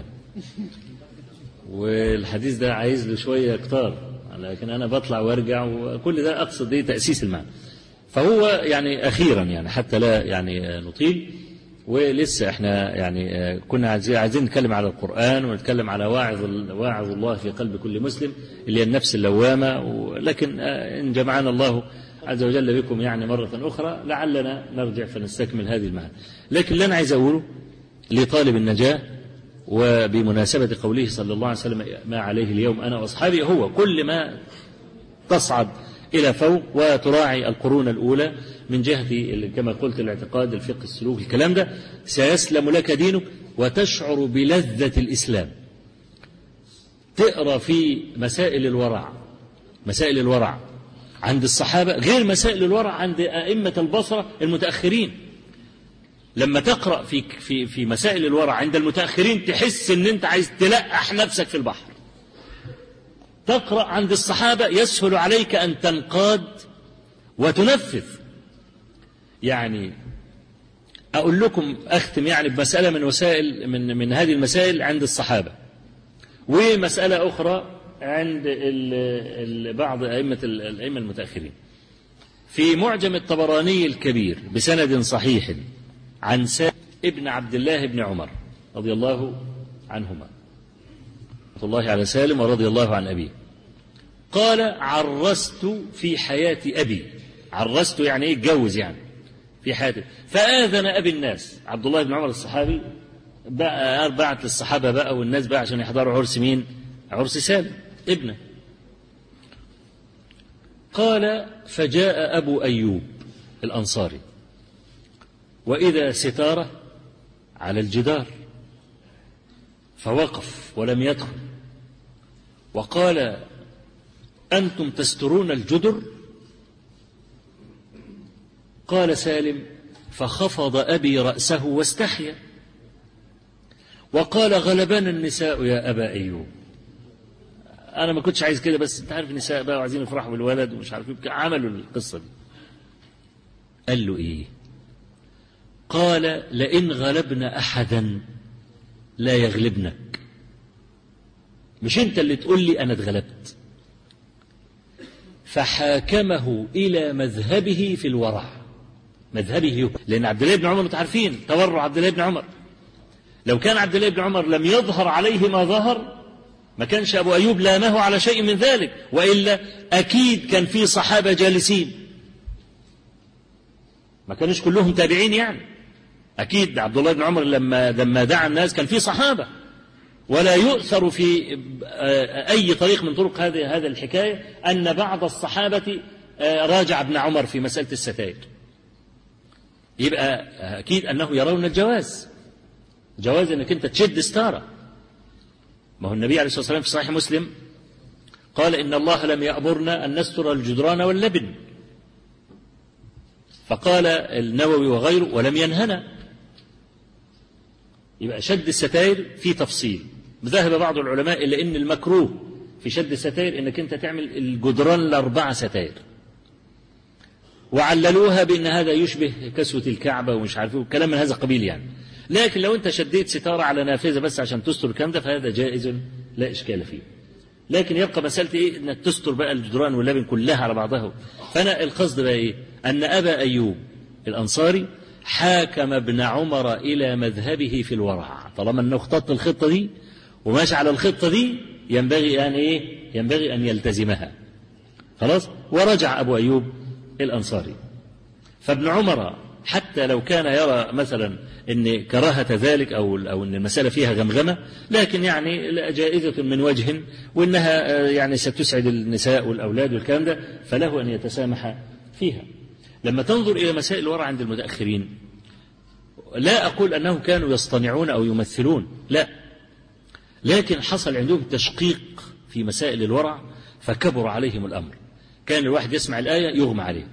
والحديث ده عايز له شوية كتار لكن أنا بطلع وارجع وكل ده أقصد إيه تأسيس المعنى فهو يعني أخيرا يعني حتى لا يعني نطيل ولسه احنا يعني كنا عايزين نتكلم على القرآن ونتكلم على واعظ واعظ الله في قلب كل مسلم اللي هي النفس اللوامة لكن إن جمعنا الله عز وجل بكم يعني مرة أخرى لعلنا نرجع فنستكمل هذه المعنى لكن اللي أنا عايز أقوله لطالب النجاة وبمناسبة قوله صلى الله عليه وسلم ما عليه اليوم أنا وأصحابي هو كل ما تصعد إلى فوق وتراعي القرون الأولى من جهة كما قلت الاعتقاد الفقه السلوك الكلام ده سيسلم لك دينك وتشعر بلذة الإسلام تقرأ في مسائل الورع مسائل الورع عند الصحابة غير مسائل الورع عند أئمة البصرة المتأخرين لما تقرأ في في في مسائل الورع عند المتأخرين تحس إن أنت عايز تلقح نفسك في البحر تقرأ عند الصحابة يسهل عليك أن تنقاد وتنفذ يعني أقول لكم أختم يعني بمسألة من وسائل من من هذه المسائل عند الصحابة ومسألة أخرى عند ال ال بعض أئمة الأئمة المتأخرين في معجم الطبراني الكبير بسند صحيح عن سالم ابن عبد الله بن عمر رضي الله عنهما رضي الله على سالم ورضي الله عن أبيه قال عرست في حياة أبي عرست يعني إيه اتجوز يعني في حياته فآذن أبي الناس عبد الله بن عمر الصحابي بقى بعت للصحابة بقى والناس بقى عشان يحضروا عرس مين عرس سالم ابنه قال فجاء أبو أيوب الأنصاري وإذا ستارة على الجدار فوقف ولم يدخل وقال أنتم تسترون الجدر قال سالم فخفض أبي رأسه واستحيا وقال غلبنا النساء يا أبا أيوب أنا ما كنتش عايز كده بس أنت عارف النساء بقى وعايزين يفرحوا بالولد ومش عارف إيه عملوا القصة دي قال له إيه قال لئن غلبنا أحدا لا يغلبنك مش أنت اللي تقول لي أنا اتغلبت فحاكمه إلى مذهبه في الورع مذهبه لأن عبد الله بن عمر أنتم عارفين تورع عبد الله بن عمر لو كان عبد الله بن عمر لم يظهر عليه ما ظهر ما كانش أبو أيوب لامه على شيء من ذلك وإلا أكيد كان في صحابة جالسين ما كانوش كلهم تابعين يعني أكيد عبد الله بن عمر لما لما دعا الناس كان في صحابة ولا يؤثر في أي طريق من طرق هذه هذا الحكاية أن بعض الصحابة راجع ابن عمر في مسألة الستائر يبقى أكيد أنه يرون الجواز جواز أنك أنت تشد ستارة ما هو النبي عليه الصلاة والسلام في صحيح مسلم قال إن الله لم يأمرنا أن نستر الجدران واللبن فقال النووي وغيره ولم ينهنا يبقى شد الستائر في تفصيل ذهب بعض العلماء إلى أن المكروه في شد الستائر أنك أنت تعمل الجدران الأربعة ستائر وعللوها بأن هذا يشبه كسوة الكعبة ومش عارف كلام من هذا القبيل يعني لكن لو أنت شديت ستارة على نافذة بس عشان تستر الكلام ده فهذا جائز لا إشكال فيه لكن يبقى مسألة إيه إنك تستر بقى الجدران واللبن كلها على بعضها فأنا القصد بقى إيه أن أبا أيوب الأنصاري حاكم ابن عمر إلى مذهبه في الورع طالما أنه اختط الخطة دي وماشي على الخطة دي ينبغي أن إيه ينبغي أن يلتزمها خلاص ورجع أبو أيوب الأنصاري فابن عمر حتى لو كان يرى مثلا ان كراهة ذلك او او ان المسألة فيها غمغمة لكن يعني جائزة من وجه وانها يعني ستسعد النساء والاولاد والكلام ده فله ان يتسامح فيها. لما تنظر الى مسائل الورع عند المتاخرين لا اقول انهم كانوا يصطنعون او يمثلون لا لكن حصل عندهم تشقيق في مسائل الورع فكبر عليهم الامر. كان الواحد يسمع الايه يغمى عليه.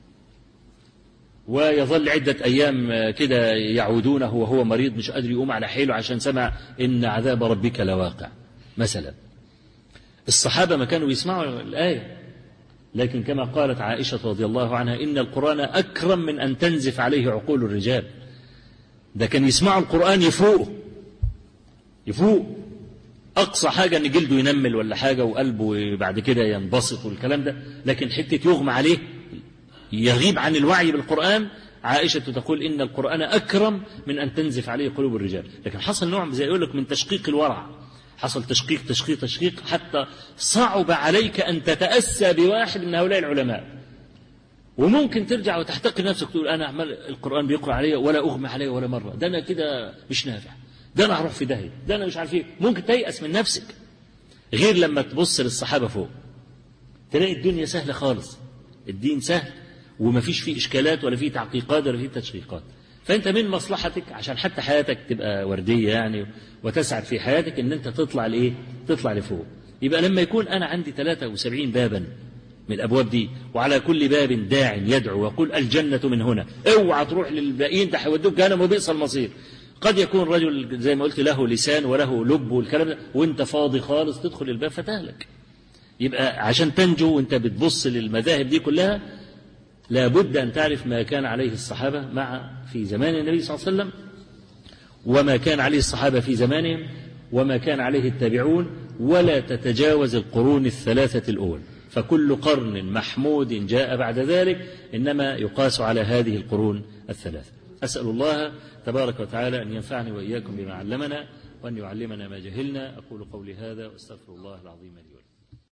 ويظل عدة أيام كده يعودونه وهو مريض مش قادر يقوم على حيله عشان سمع إن عذاب ربك لواقع مثلا الصحابة ما كانوا يسمعوا الآية لكن كما قالت عائشة رضي الله عنها إن القرآن أكرم من أن تنزف عليه عقول الرجال ده كان يسمعوا القرآن يفوقوا يفوق أقصى حاجة إن جلده ينمل ولا حاجة وقلبه بعد كده ينبسط والكلام ده لكن حتة يغمى عليه يغيب عن الوعي بالقرآن عائشة تقول إن القرآن أكرم من أن تنزف عليه قلوب الرجال لكن حصل نوع زي يقول لك من تشقيق الورع حصل تشقيق تشقيق تشقيق حتى صعب عليك أن تتأسى بواحد من هؤلاء العلماء وممكن ترجع وتحتقر نفسك تقول أنا أعمل القرآن بيقرأ علي ولا أغمى علي ولا مرة ده أنا كده مش نافع ده أنا هروح في داهية ده أنا مش عارف إيه ممكن تيأس من نفسك غير لما تبص للصحابة فوق تلاقي الدنيا سهلة خالص الدين سهل وما فيش فيه إشكالات ولا فيه تعقيقات ولا فيه تشقيقات فأنت من مصلحتك عشان حتى حياتك تبقى وردية يعني وتسعد في حياتك إن أنت تطلع لإيه؟ تطلع لفوق يبقى لما يكون أنا عندي 73 بابا من الأبواب دي وعلى كل باب داع يدعو ويقول الجنة من هنا اوعى تروح للباقيين ده هيودوك جهنم وبئس المصير قد يكون رجل زي ما قلت له لسان وله لب والكلام ده وانت فاضي خالص تدخل الباب فتهلك يبقى عشان تنجو وانت بتبص للمذاهب دي كلها لابد أن تعرف ما كان عليه الصحابة مع في زمان النبي صلى الله عليه وسلم وما كان عليه الصحابة في زمانهم وما كان عليه التابعون ولا تتجاوز القرون الثلاثة الأول فكل قرن محمود جاء بعد ذلك إنما يقاس على هذه القرون الثلاثة أسأل الله تبارك وتعالى أن ينفعني وإياكم بما علمنا وأن يعلمنا ما جهلنا أقول قولي هذا وأستغفر الله العظيم لي